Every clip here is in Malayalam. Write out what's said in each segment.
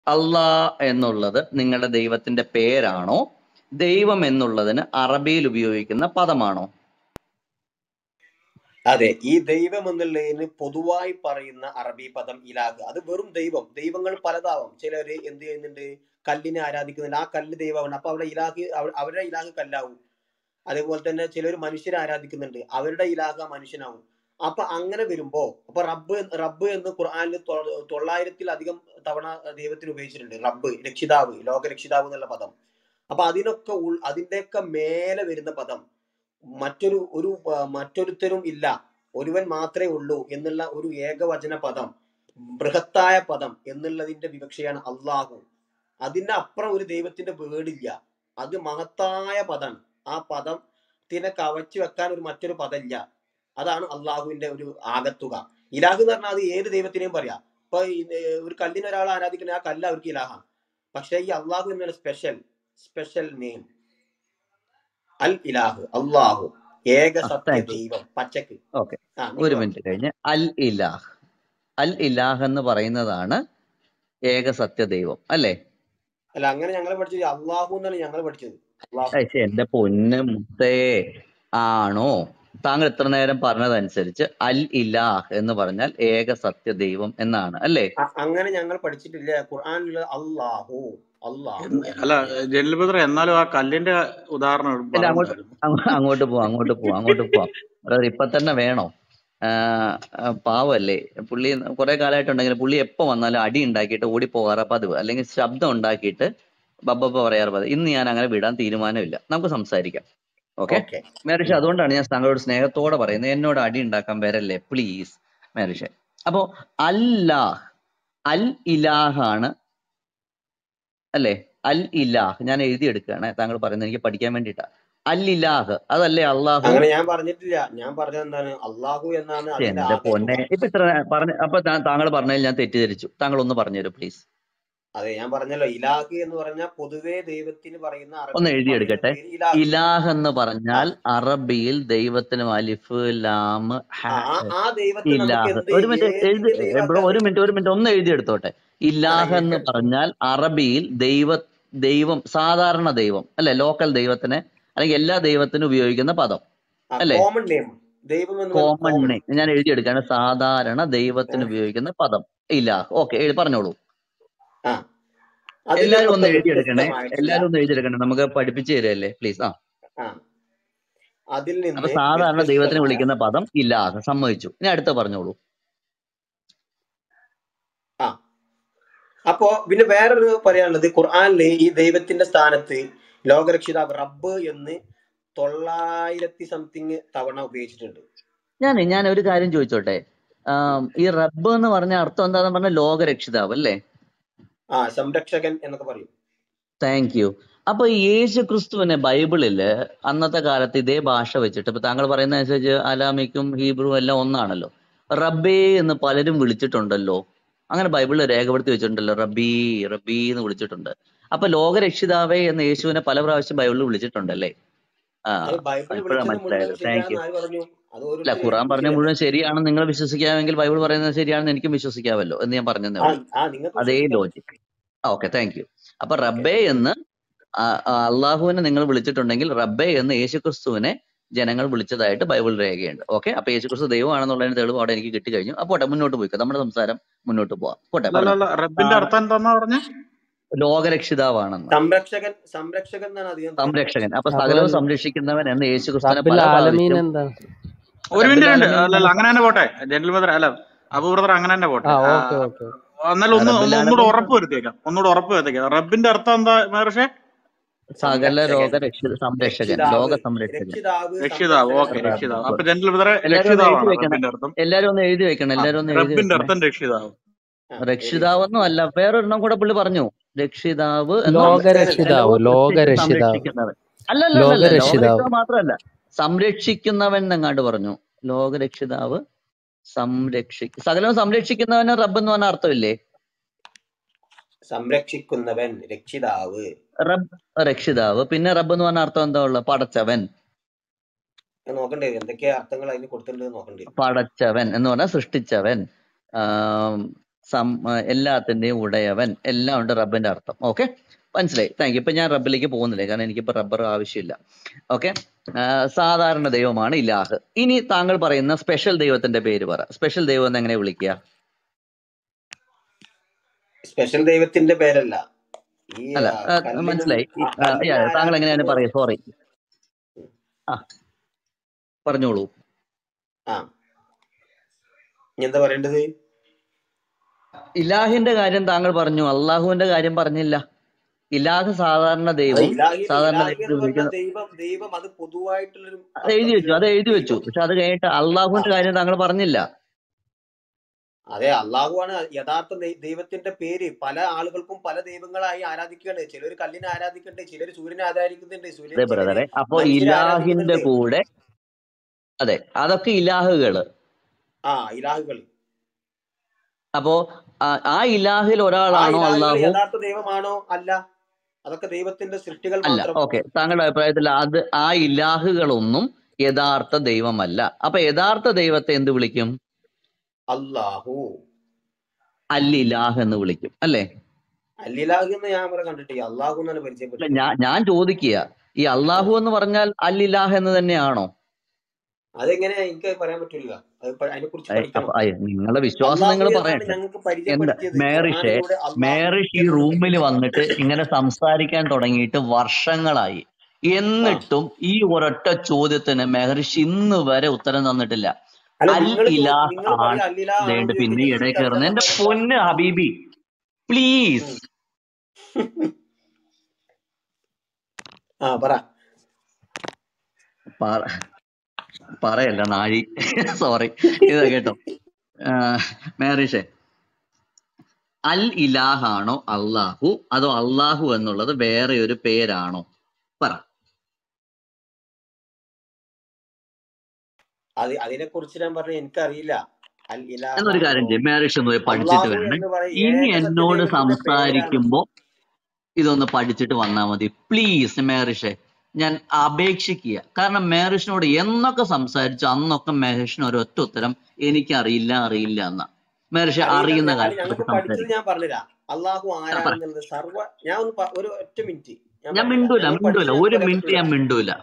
അള്ളാ എന്നുള്ളത് നിങ്ങളുടെ ദൈവത്തിന്റെ പേരാണോ ദൈവം എന്നുള്ളതിന് അറബിയിൽ ഉപയോഗിക്കുന്ന പദമാണോ അതെ ഈ ദൈവം എന്നുള്ളതിന് പൊതുവായി പറയുന്ന അറബി പദം ഇലാഹ് അത് വെറും ദൈവം ദൈവങ്ങൾ പലതാവാം ചിലര് എന്ത് ചെയ്യുന്നുണ്ട് കല്ലിനെ ആരാധിക്കുന്നുണ്ട് ആ കല്ല് ദൈവമാണ് അപ്പൊ അവിടെ ഇലാഹ് അവ- അവരുടെ ഇലാഹ് കല്ലാവും അതേപോലെ തന്നെ ചിലർ മനുഷ്യരെ ആരാധിക്കുന്നുണ്ട് അവരുടെ ഇലാഹ മനുഷ്യനാവും അപ്പൊ അങ്ങനെ വരുമ്പോ അപ്പൊ റബ്ബ് റബ്ബ് എന്ന് ഖുർആനിൽ തൊ- തൊള്ളായിരത്തിലധികം തവണ ദൈവത്തിന് ഉപയോഗിച്ചിട്ടുണ്ട് റബ്ബ് രക്ഷിതാവ് ലോക രക്ഷിതാവ് എന്നുള്ള പദം അപ്പൊ അതിനൊക്കെ ഉൾ അതിന്റെയൊക്കെ മേലെ വരുന്ന പദം മറ്റൊരു ഒരു ആ, മറ്റൊരുത്തരും ഇല്ല ഒരുവൻ മാത്രമേ ഉള്ളൂ എന്നുള്ള ഒരു ഏകവചന പദം ബൃഹത്തായ പദം എന്നുള്ളതിന്റെ വിവക്ഷയാണ് അള്ളാഹു അതിന്റെ അപ്പുറം ഒരു ദൈവത്തിന്റെ വേടില്ല അത് മഹത്തായ പദമാണ് ആ പദത്തിനെ കവച്ചു വെക്കാൻ ഒരു മറ്റൊരു പദമില്ല അതാണ് അള്ളാഹുവിന്റെ ഒരു ആകത്തുക ഇലാഹ് എന്ന് പറഞ്ഞാൽ അത് ഏത് ദൈവത്തിനെയും പറയാം ഇപ്പൊ ഈ, ഏ, ഒരു കല്ലിനെ ഒരാൾ ആരാധിക്കുന്ന ആ കല്ല് അവർക്ക് ഇലാഹാണ് പക്ഷെ ഈ അള്ളാഹു എന്നാണ് സ്പെഷ്യൽ സ്പെഷ്യൽ നെയിം അൽ ഇലാഹ് അള്ളാഹു ഏക ആ സത്യ താങ്ക് യു ദൈവം പച്ചക്ക് ഓക്കെ ആ ഒരു നിങ്ങൾ മിനിറ്റ് കഴിഞ്ഞ് അൽ ഇലാഹ് അൽ ഇലാഹ് എന്ന് പറയുന്നതാണ് ഏക സത്യ ദൈവം അല്ലേ അല്ല അങ്ങനെ ഞങ്ങൾ പഠിച്ചത് അള്ളാഹു എന്നാണ് ഞങ്ങൾ പഠിച്ചത് അള്ളാഹു പക്ഷെ എന്റെ പൊന്ന് മുത്തേ ആണോ താങ്കൾ ഇത്ര നേരം പറഞ്ഞതനുസരിച്ച് അൽ ഇലാഹ് എന്ന് പറഞ്ഞാൽ ഏക സത്യ ദൈവം എന്നാണ് അല്ലേ അ- അങ്ങനെ ഞങ്ങൾ പഠിച്ചിട്ടില്ല ഖുർആനിലുള്ള അള്ളാഹു അള്ളാഹു എന്ന് എന്നാണ് അല്ല പറഞ്ഞത് ജലീൽ ബദർ എന്നാലും ആ കല്ലിന്റെ ഉദാഹരണം ഇല്ല അങ്ങോട്ട് പറയണ്ടായിരുന്നു അങ്ങ് അങ്ങോട്ട് പോവാം അങ്ങോട്ട് പോവാം അങ്ങോട്ട് പോവാം അതായത് ഇപ്പൊ തന്നെ വേണോ ആഹ് ആ പാവല്ലേ പുള്ളി കുറെ കാലമായിട്ടുണ്ടെങ്കിൽ പുള്ളി എപ്പോ വന്നാലും അടി ഉണ്ടാക്കിയിട്ട് ഓടിപ്പോകാറ പതിവ് അല്ലെങ്കിൽ ശബ്ദം ഉണ്ടാക്കിയിട്ട് ബബ്ബ പറയാറ് പതിവ് ഇന്ന് ഞാൻ അങ്ങനെ വിടാൻ തീരുമാനമില്ല നമുക്ക് സംസാരിക്കാം ഓക്കെ ഓക്കെ മേരിഷ അതുകൊണ്ടാണ് ഞാൻ താങ്കളോട് സ്നേഹത്തോടെ പറയുന്നത് എന്നോട് അടി ഉണ്ടാക്കാൻ വരല്ലേ പ്ലീസ് മേരിഷ അപ്പോ അല്ലാഹ് അൽ ഇലാഹാണ് അല്ലേ അൽ ഇലാഹ് ഞാൻ എഴുതിയെടുക്കുകയാണ് താങ്കൾ പറയുന്നത് എനിക്ക് പഠിക്കാൻ വേണ്ടിയിട്ടാ അൽ ഇലാഹ് അതല്ലേ അള്ളാഹു അങ്ങനെ ഞാൻ പറഞ്ഞിട്ടില്ല ഞാൻ പറഞ്ഞത് എന്താണ് അള്ളാഹു എന്നാണ് അതിന്റെ എന്റെ ആകത്തുക പൊന്നെ ഇപ്പൊ ഇത്ര പറഞ്ഞ അപ്പൊ താ- താങ്കൾ പറഞ്ഞതിൽ ഞാൻ തെറ്റിദ്ധരിച്ചു താങ്കൾ ഒന്ന് പറഞ്ഞുതരൂ പ്ലീസ് അതെ ഞാൻ പറഞ്ഞല്ലോ ഇലാഹ് എന്ന് പറഞ്ഞാൽ പൊതുവേ ദൈവത്തിന് പറയുന്ന ഒന്ന് അറബിയിൽ പറയുന്ന എഴുതിയെടുക്കട്ടെ പേര് ഇലാഹ് ഇലാഹ് എന്ന് ആ പറഞ്ഞാൽ അറബിയിൽ ദൈവത്തിന് അലിഫ് ലാം ഹ ആ ആ- ആ ദൈവത്തെ നമുക്ക് ഇലാഹ് എന്ത് ഒരു മിനിറ്റ് എഴുതി ഏതിന്റെ ബ്രോ ദൈവാക്കാൻ ഒരു കഴിയും മിനിറ്റ് ഒരു മിനിറ്റ് ഒന്ന് എഴുതിയെടുത്തോട്ടെ ആ ഇലാഹ് എന്ന് എഴുതിയെടുത്തു പറഞ്ഞാൽ അറബിയിൽ ദൈവ ദൈവം സാധാരണ ദൈവം അല്ലെ ലോക്കൽ ദൈവത്തിന് അല്ലെങ്കിൽ എല്ലാ ദൈവത്തിനും ഉപയോഗിക്കുന്ന പദം ആ അല്ലെ കോമൺ നെയിം ദൈവം എന്ന് പറഞ്ഞ കോമൺ കോമൺ ഞാൻ എഴുതിയെടുക്കാണ് സാധാരണ ദൈവത്തിന് ഉപയോഗിക്കുന്ന പദം ഇലാഹ് ഓക്കെ പറഞ്ഞോളൂ ആ അതിൽ എല്ലാരും ഒന്ന് നിന്നൊക്കെ എഴുതിയെടുക്കണേ വ്യത്യസ്തമായിട്ടുള്ള എല്ലാരും ഒന്ന് എഴുതിയെടുക്കണേ നമുക്ക് പഠിപ്പിച്ചു തരല്ലേ പ്ലീസ് ആ ആ അതിൽ അപ്പൊ നിന്ന് സാധാരണ ദൈവത്തിന് വ്യത്യസ്തമായ വിളിക്കുന്ന പദം ഇലാഹ് സമ്മതിച്ചു ഇനി അടുത്ത പറഞ്ഞോളൂ ആ അപ്പോ പിന്നെ വേറൊരു പറയാനുള്ളത് ഖുർആനില് ഈ ദൈവത്തിന്റെ സ്ഥാനത്ത് ലോകരക്ഷിതാവ് റബ്ബ് എന്ന് തൊള്ളായിരത്തി സംതിങ് തവണ ഉപയോഗിച്ചിട്ടുണ്ട് ഞാൻ ഞാൻ ഒരു കാര്യം ചോദിച്ചോട്ടെ ആം, ഈ റബ്ബ് എന്ന് പറഞ്ഞ അർത്ഥം എന്താന്ന് പറഞ്ഞ ലോകരക്ഷിതാവ് അല്ലേ ആ സംരക്ഷകൻ എന്നൊക്കെ പറയും താങ്ക് യു അപ്പൊ ഈ യേശു ക്രിസ്തുവിനെ ബൈബിളില് അന്നത്തെ കാലത്ത് ഇതേ ഭാഷ വെച്ചിട്ട് ഇപ്പൊ താങ്കൾ പറയുന്ന അനുസരിച്ച് അലാമിക്കും ഹീബ്രു എല്ലാം ഒന്നാണല്ലോ റബ്ബേ എന്ന് പലരും വിളിച്ചിട്ടുണ്ടല്ലോ അങ്ങനെ ബൈബിളിൽ രേഖപ്പെടുത്തി വെച്ചിട്ടുണ്ടല്ലോ റബ്ബി റബ്ബി എന്ന് വിളിച്ചിട്ടുണ്ട് അപ്പൊ ലോകരക്ഷിതാവേ എന്ന് യേശുവിനെ പല പ്രാവശ്യം ബൈബിളിൽ വിളിച്ചിട്ടുണ്ടല്ലേ ആ അത് ബൈബിൾ ഇപ്പോഴാണ് വിളിച്ചത് മുഴുവൻ മനസ്സിലായത് താങ്ക് യു ശരിയാണെന്ന് ആര് പറഞ്ഞു അത് അല്ല ഓരോരുത്തരും ഖുറാൻ പറഞ്ഞ എഴുതി മുഴുവൻ ശരിയാണെന്ന് നിങ്ങൾ വിശ്വസിക്കാമെങ്കിൽ ബൈബിൾ പറയുന്നത് ശരിയാണെന്ന് എനിക്കും വിശ്വസിക്കാമല്ലോ എന്ന് ഞാൻ പറഞ്ഞതേ ആ ഉള്ളൂ ആ നിങ്ങൾക്ക് അതേ വിശ്വസിക്കാം ലോജിക് ഓക്കെ താങ്ക് യു അപ്പൊ ഓക്കെ റബ്ബേ എന്ന് ആ, ആ, അള്ളാഹുവിനെ നിങ്ങൾ വിളിച്ചിട്ടുണ്ടെങ്കിൽ റബ്ബേ എന്ന് യേശുക്രിസ്തുവിനെ ജനങ്ങൾ വിളിച്ചതായിട്ട് ബൈബിൾ രേഖയുണ്ട് ഓക്കെ അപ്പൊ യേശുക്രിസ്തു ദൈവമാണെന്നുള്ളതിന് തെളിവ് അവിടെ എനിക്ക് കിട്ടി കഴിഞ്ഞു അപ്പോട്ടെ മുന്നോട്ട് പോയിക്കോ നമ്മുടെ സംസാരം മുന്നോട്ട് പോവാം പോട്ടെ അല്ല പറഞ്ഞോ അല്ല റബ്ബിന്റെ അർത്ഥം എന്താന്നാ പറഞ്ഞ ലോകരക്ഷിതാവാണെന്ന് സംരക്ഷകൻ സംരക്ഷകൻ എന്നാണ് അധികം പേര് സംരക്ഷകൻ പറയുന്നത് അപ്പൊ അപ്പൊ സകലവും സംരക്ഷിക്കുന്നവൻ എന്ന് യേശുക്രിസ്തുവിനെ റബ്ബിൽ പല ആലമീൻ പ്രാവശ്യം എന്താ ഒരു മിനിറ്റ് റബ്ബിൽ ഉണ്ട് ആലമീൻ അല്ല അല്ല അങ്ങനെ തന്നെ പോട്ടെ ജനറൽ ബദർ അല്ല അബു ബ്രദർ അങ്ങനെ തന്നെ പോട്ടെ ആ ആ, ഓക്കെ ഓക്കെ എന്നാലും ഒന്ന് റബ്ബിൽ ഒന്ന് ഒന്നുകൂടെ ആലമീൻ ഉറപ്പ് വരുത്തിയേക്കാം ഒന്നുകൂടെ ഉറപ്പ് വരുത്തിയേക്കാം റബ്ബിന്റെ അർത്ഥം എന്താ മഹർഷേ സകല സംരക്ഷകൻ രോഗരക്ഷ സംരക്ഷകൻ രക്ഷിതാവ് ലോക സംരക്ഷകൻ രക്ഷിതാവ് രക്ഷിതാവ് സംരക്ഷകൻ ഓക്കെ എന്നൊക്കെ രക്ഷിതാവ് അർത്ഥം അപ്പൊ ജനറൽ ബദറെ എല്ലാരും ഒന്ന് എഴുതി രക്ഷിതാവാണ് വെക്കണം റബ്ബിന്റെ അർത്ഥം എല്ലാരും ഒന്ന് എഴുതി വെക്കണം ആ എല്ലാരും ഒന്ന് എഴുതി റബ്ബിന്റെ വെക്കണേ അർത്ഥം രക്ഷിതാവ് ആ എഴുതി വെച്ചോ രക്ഷിതാവെന്നും അല്ല വേറൊരെണ്ണം കൂടെ പുള്ളി പറഞ്ഞു രക്ഷിതാവ് എന്നും ലോകരക്ഷിതാവ് സകലവും സൃഷ്ടിച്ച് ലോകരക്ഷിതാവ് സംരക്ഷിക്കുന്നവൻ അല്ലല്ല അല്ലല്ല ലോകരക്ഷിതാവ് ലോകരക്ഷിതാവ് മാത്രമല്ല സംരക്ഷിക്കുന്നവൻ എന്നെങ്ങാണ്ട് പറഞ്ഞു ലോകരക്ഷിതാവ് സംരക്ഷി സകലവും സംരക്ഷിക്കുന്നവന് റബ്ബ് എന്ന് പറഞ്ഞ അർത്ഥമില്ലേ സംരക്ഷിക്കുന്നവൻ രക്ഷിതാവ് റബ്ബ് രക്ഷിതാവ് പിന്നെ റബ്ബ് എന്ന് പറഞ്ഞ അർത്ഥം എന്താ ഉള്ളത് പടച്ചവൻ അത് നോക്കണ്ടേ എന്തൊക്കെയാ അർത്ഥങ്ങൾ അതിന് കൊടുത്തിട്ടുണ്ട് നോക്കണ്ടേ പടച്ചവൻ എന്ന് പറഞ്ഞാൽ സൃഷ്ടിച്ചവൻ ആം, സം ആ, എല്ലാത്തിന്റെയും ഉടയവൻ എല്ലാം ഉണ്ട് റബ്ബിന്റെ അർത്ഥം ഓക്കെ മനസ്സിലായി താങ്ക് യു ഇപ്പൊ ഞാൻ റബ്ബിലേക്ക് പോകുന്നില്ല കാരണം എനിക്കിപ്പോ റബ്ബർ ആവശ്യമില്ല ഓക്കെ സാധാരണ ദൈവമാണ് ഇലാഹ് ഇനി താങ്കൾ പറയുന്ന സ്പെഷ്യൽ ദൈവത്തിന്റെ പേര് പറ സ്പെഷ്യൽ ദൈവം എന്ന് എങ്ങനെ വിളിക്കുക സ്പെഷ്യൽ ദൈവത്തിന്റെ പേരല്ല ഈ അല്ല ആ, ആ, കല്ലിനും മനസ്സിലായി ആ, ആ, കല്ലിനെ yeah, താങ്കൾ എങ്ങനെയാണ് ആരാധിക്കുന്ന പറയുക സോറി ആ പറഞ്ഞോളൂ ആ ഇനി എന്താ പറയേണ്ടത് ഇലാഹിന്റെ കാര്യം താങ്കൾ പറഞ്ഞു അള്ളാഹുവിന്റെ കാര്യം പറഞ്ഞില്ല ഇലാഹ് സാധാരണ അത് ദൈവം ഇലാഹി സാധാരണ ഇലാഹി ദൈവത്തെ എന്ന് പറഞ്ഞ വിളിക്കുന്ന ദൈവം ദൈവം അത് പൊതുവായിട്ടുള്ളൊരു അത് എഴുതി വെച്ചു അത് അർത്ഥത്തിലാണ് എഴുതി വെച്ചു ദൈവം പക്ഷെ അത് കഴിഞ്ഞിട്ട് ആ അള്ളാഹുവിന്റെ കാര്യം താങ്കൾ പറഞ്ഞില്ല അതെ അള്ളാഹുവാണ് യഥാർത്ഥ ദൈ- ദൈവത്തിന്റെ പേര് പല ആളുകൾക്കും പല ദൈവങ്ങളായി ആരാധിക്കുകയാണ് ചിലർ കല്ലിനെ ആരാധിക്കുന്നുണ്ട് ചിലർ സൂര്യനെ ആരാധിക്കുന്നുണ്ട് സൂര്യൻ അതെ ചിലര് ബ്രദറെ അപ്പൊ മനുഷ്യരെ ഇലാഹിന്റെ ആരാധിക്കുന്നുണ്ട് കൂടെ അതെ അതൊക്കെ ഇലാഹുകള് ആ ഇലാഹുകൾ അപ്പോ ആ ആ ഇലാഹിൽ ആ ഒരാളാണോ ഇലാഹുകൾ അള്ളാഹു യഥാർത്ഥ ദൈവമാണോ അല്ല അതൊക്കെ ദൈവത്തിന്റെ സൃഷ്ടികൾ അല്ല മാത്രം ഓക്കെ താങ്കളുടെ അഭിപ്രായത്തിൽ അത് ആ ഇലാഹുകളൊന്നും യഥാർത്ഥ ദൈവമല്ല അപ്പൊ യഥാർത്ഥ ദൈവത്തെ എന്ത് വിളിക്കും അല്ലാഹു അൽ ഇലാഹ് എന്ന് വിളിക്കും അല്ലേ അല്ലിലാഹു എന്ന് ഞാൻ ഇവിടെ കണ്ടിട്ടില്ല അള്ളാഹു എന്നാണ് അല്ല പരിചയപ്പെട്ടത് ഞാൻ ഞാൻ ചോദിക്കുക ഈ ആ. അള്ളാഹു എന്ന് പറഞ്ഞാൽ അൽ ഇലാഹ് എന്ന് തന്നെയാണോ അതെങ്ങനെ എനിക്ക് പറയാൻ പറ്റില്ല അത് അതിനെ കുറിച്ച് ഏയ് പഠിക്കണം അപ്പൊ അയ്യ, നിങ്ങളുടെ വിശ്വാസം അള്ളാഹു നിങ്ങൾ എന്നാണ് പറയട്ടെ ഞങ്ങൾക്ക് എന്താ പരിചയപ്പെടുത്തിയത് മേറിഷെ ഖുർആാനിലൂടെ അള്ളാഹു മേറിഷ് ഈ എന്നുള്ള റൂമിൽ വന്നിട്ട് ഇങ്ങനെ സംസാരിക്കാൻ തുടങ്ങിയിട്ട് വർഷങ്ങളായി ആ എന്നിട്ടും ഈ ഒരൊറ്റ ചോദ്യത്തിന് മെഹറിഷ് ഇന്ന് വരെ ഉത്തരം തന്നിട്ടില്ല അല്ല അൽ നിങ്ങൾ ഇലാഹ് നിങ്ങൾ ആണ് പറയും അല്ലിലാഹ് ആണോ ദേണ്ട് പിന്നെ ചോദിക്കുന്നത് ഇടയിൽ എനിക്ക് കയറുന്നത് അതിന്റെ എന്റെ മറുപടി പൊന്ന് ഹബീബി പ്ലീസ് ഉം. ആ പറ പറയല്ല നാഴി സോറി ഇത് കേട്ടോ മേറിഷെ അൽ ഇലാഹാണോ അള്ളാഹു അതോ അള്ളാഹു എന്നുള്ളത് വേറെ ഒരു പേരാണോ പറ അത് അതിനെ കുറിച്ച് ഞാൻ പറഞ്ഞ എനിക്കറിയില്ല അൽ എന്നൊരു കാര്യം ഇലാഹാണോ ചെയ്യും മേറിഷ് ഒന്ന് പോയി പഠിച്ചിട്ട് അള്ളാഹു വരണേ എന്ന് പറയും ഇനി ഏക എന്നോട് സത്യദൈവത്തിന്റെ പേരാണ് സംസാരിക്കുമ്പോ ഇതൊന്ന് പഠിച്ചിട്ട് വന്നാൽ മതി പ്ലീസ് മേറിഷെ ഞാൻ അപേക്ഷിക്കുക കാരണം മേറിഷിനോട് എന്നൊക്കെ സംസാരിച്ചു അന്നൊക്കെ മേറിഷിന് ഒരൊറ്റ ഉത്തരം എനിക്ക് അറിയില്ല അറിയില്ല എന്ന മേറിഷ് അറിയില്ല അറിയുന്ന ഞാൻ- അത് കാര്യത്തെ പറ്റി ഞങ്ങൾക്ക് പഠിച്ചത് സംസാരിക്കും ഞാൻ പറഞ്ഞുതരാം അള്ളാഹു പറ ആരാണെന്നുള്ളത് സർവ ഞാൻ ഒന്ന് പ- ഒരു ഒറ്റ മിനിറ്റ് ഞാൻ ഞാൻ പറഞ്ഞുതരാം മിണ്ടൂല ഞങ്ങൾ മിണ്ടൂല പഠിച്ചത് ഒരു പറയാൻ മിനിറ്റ് പറ്റൂല ഞാൻ മിണ്ടൂല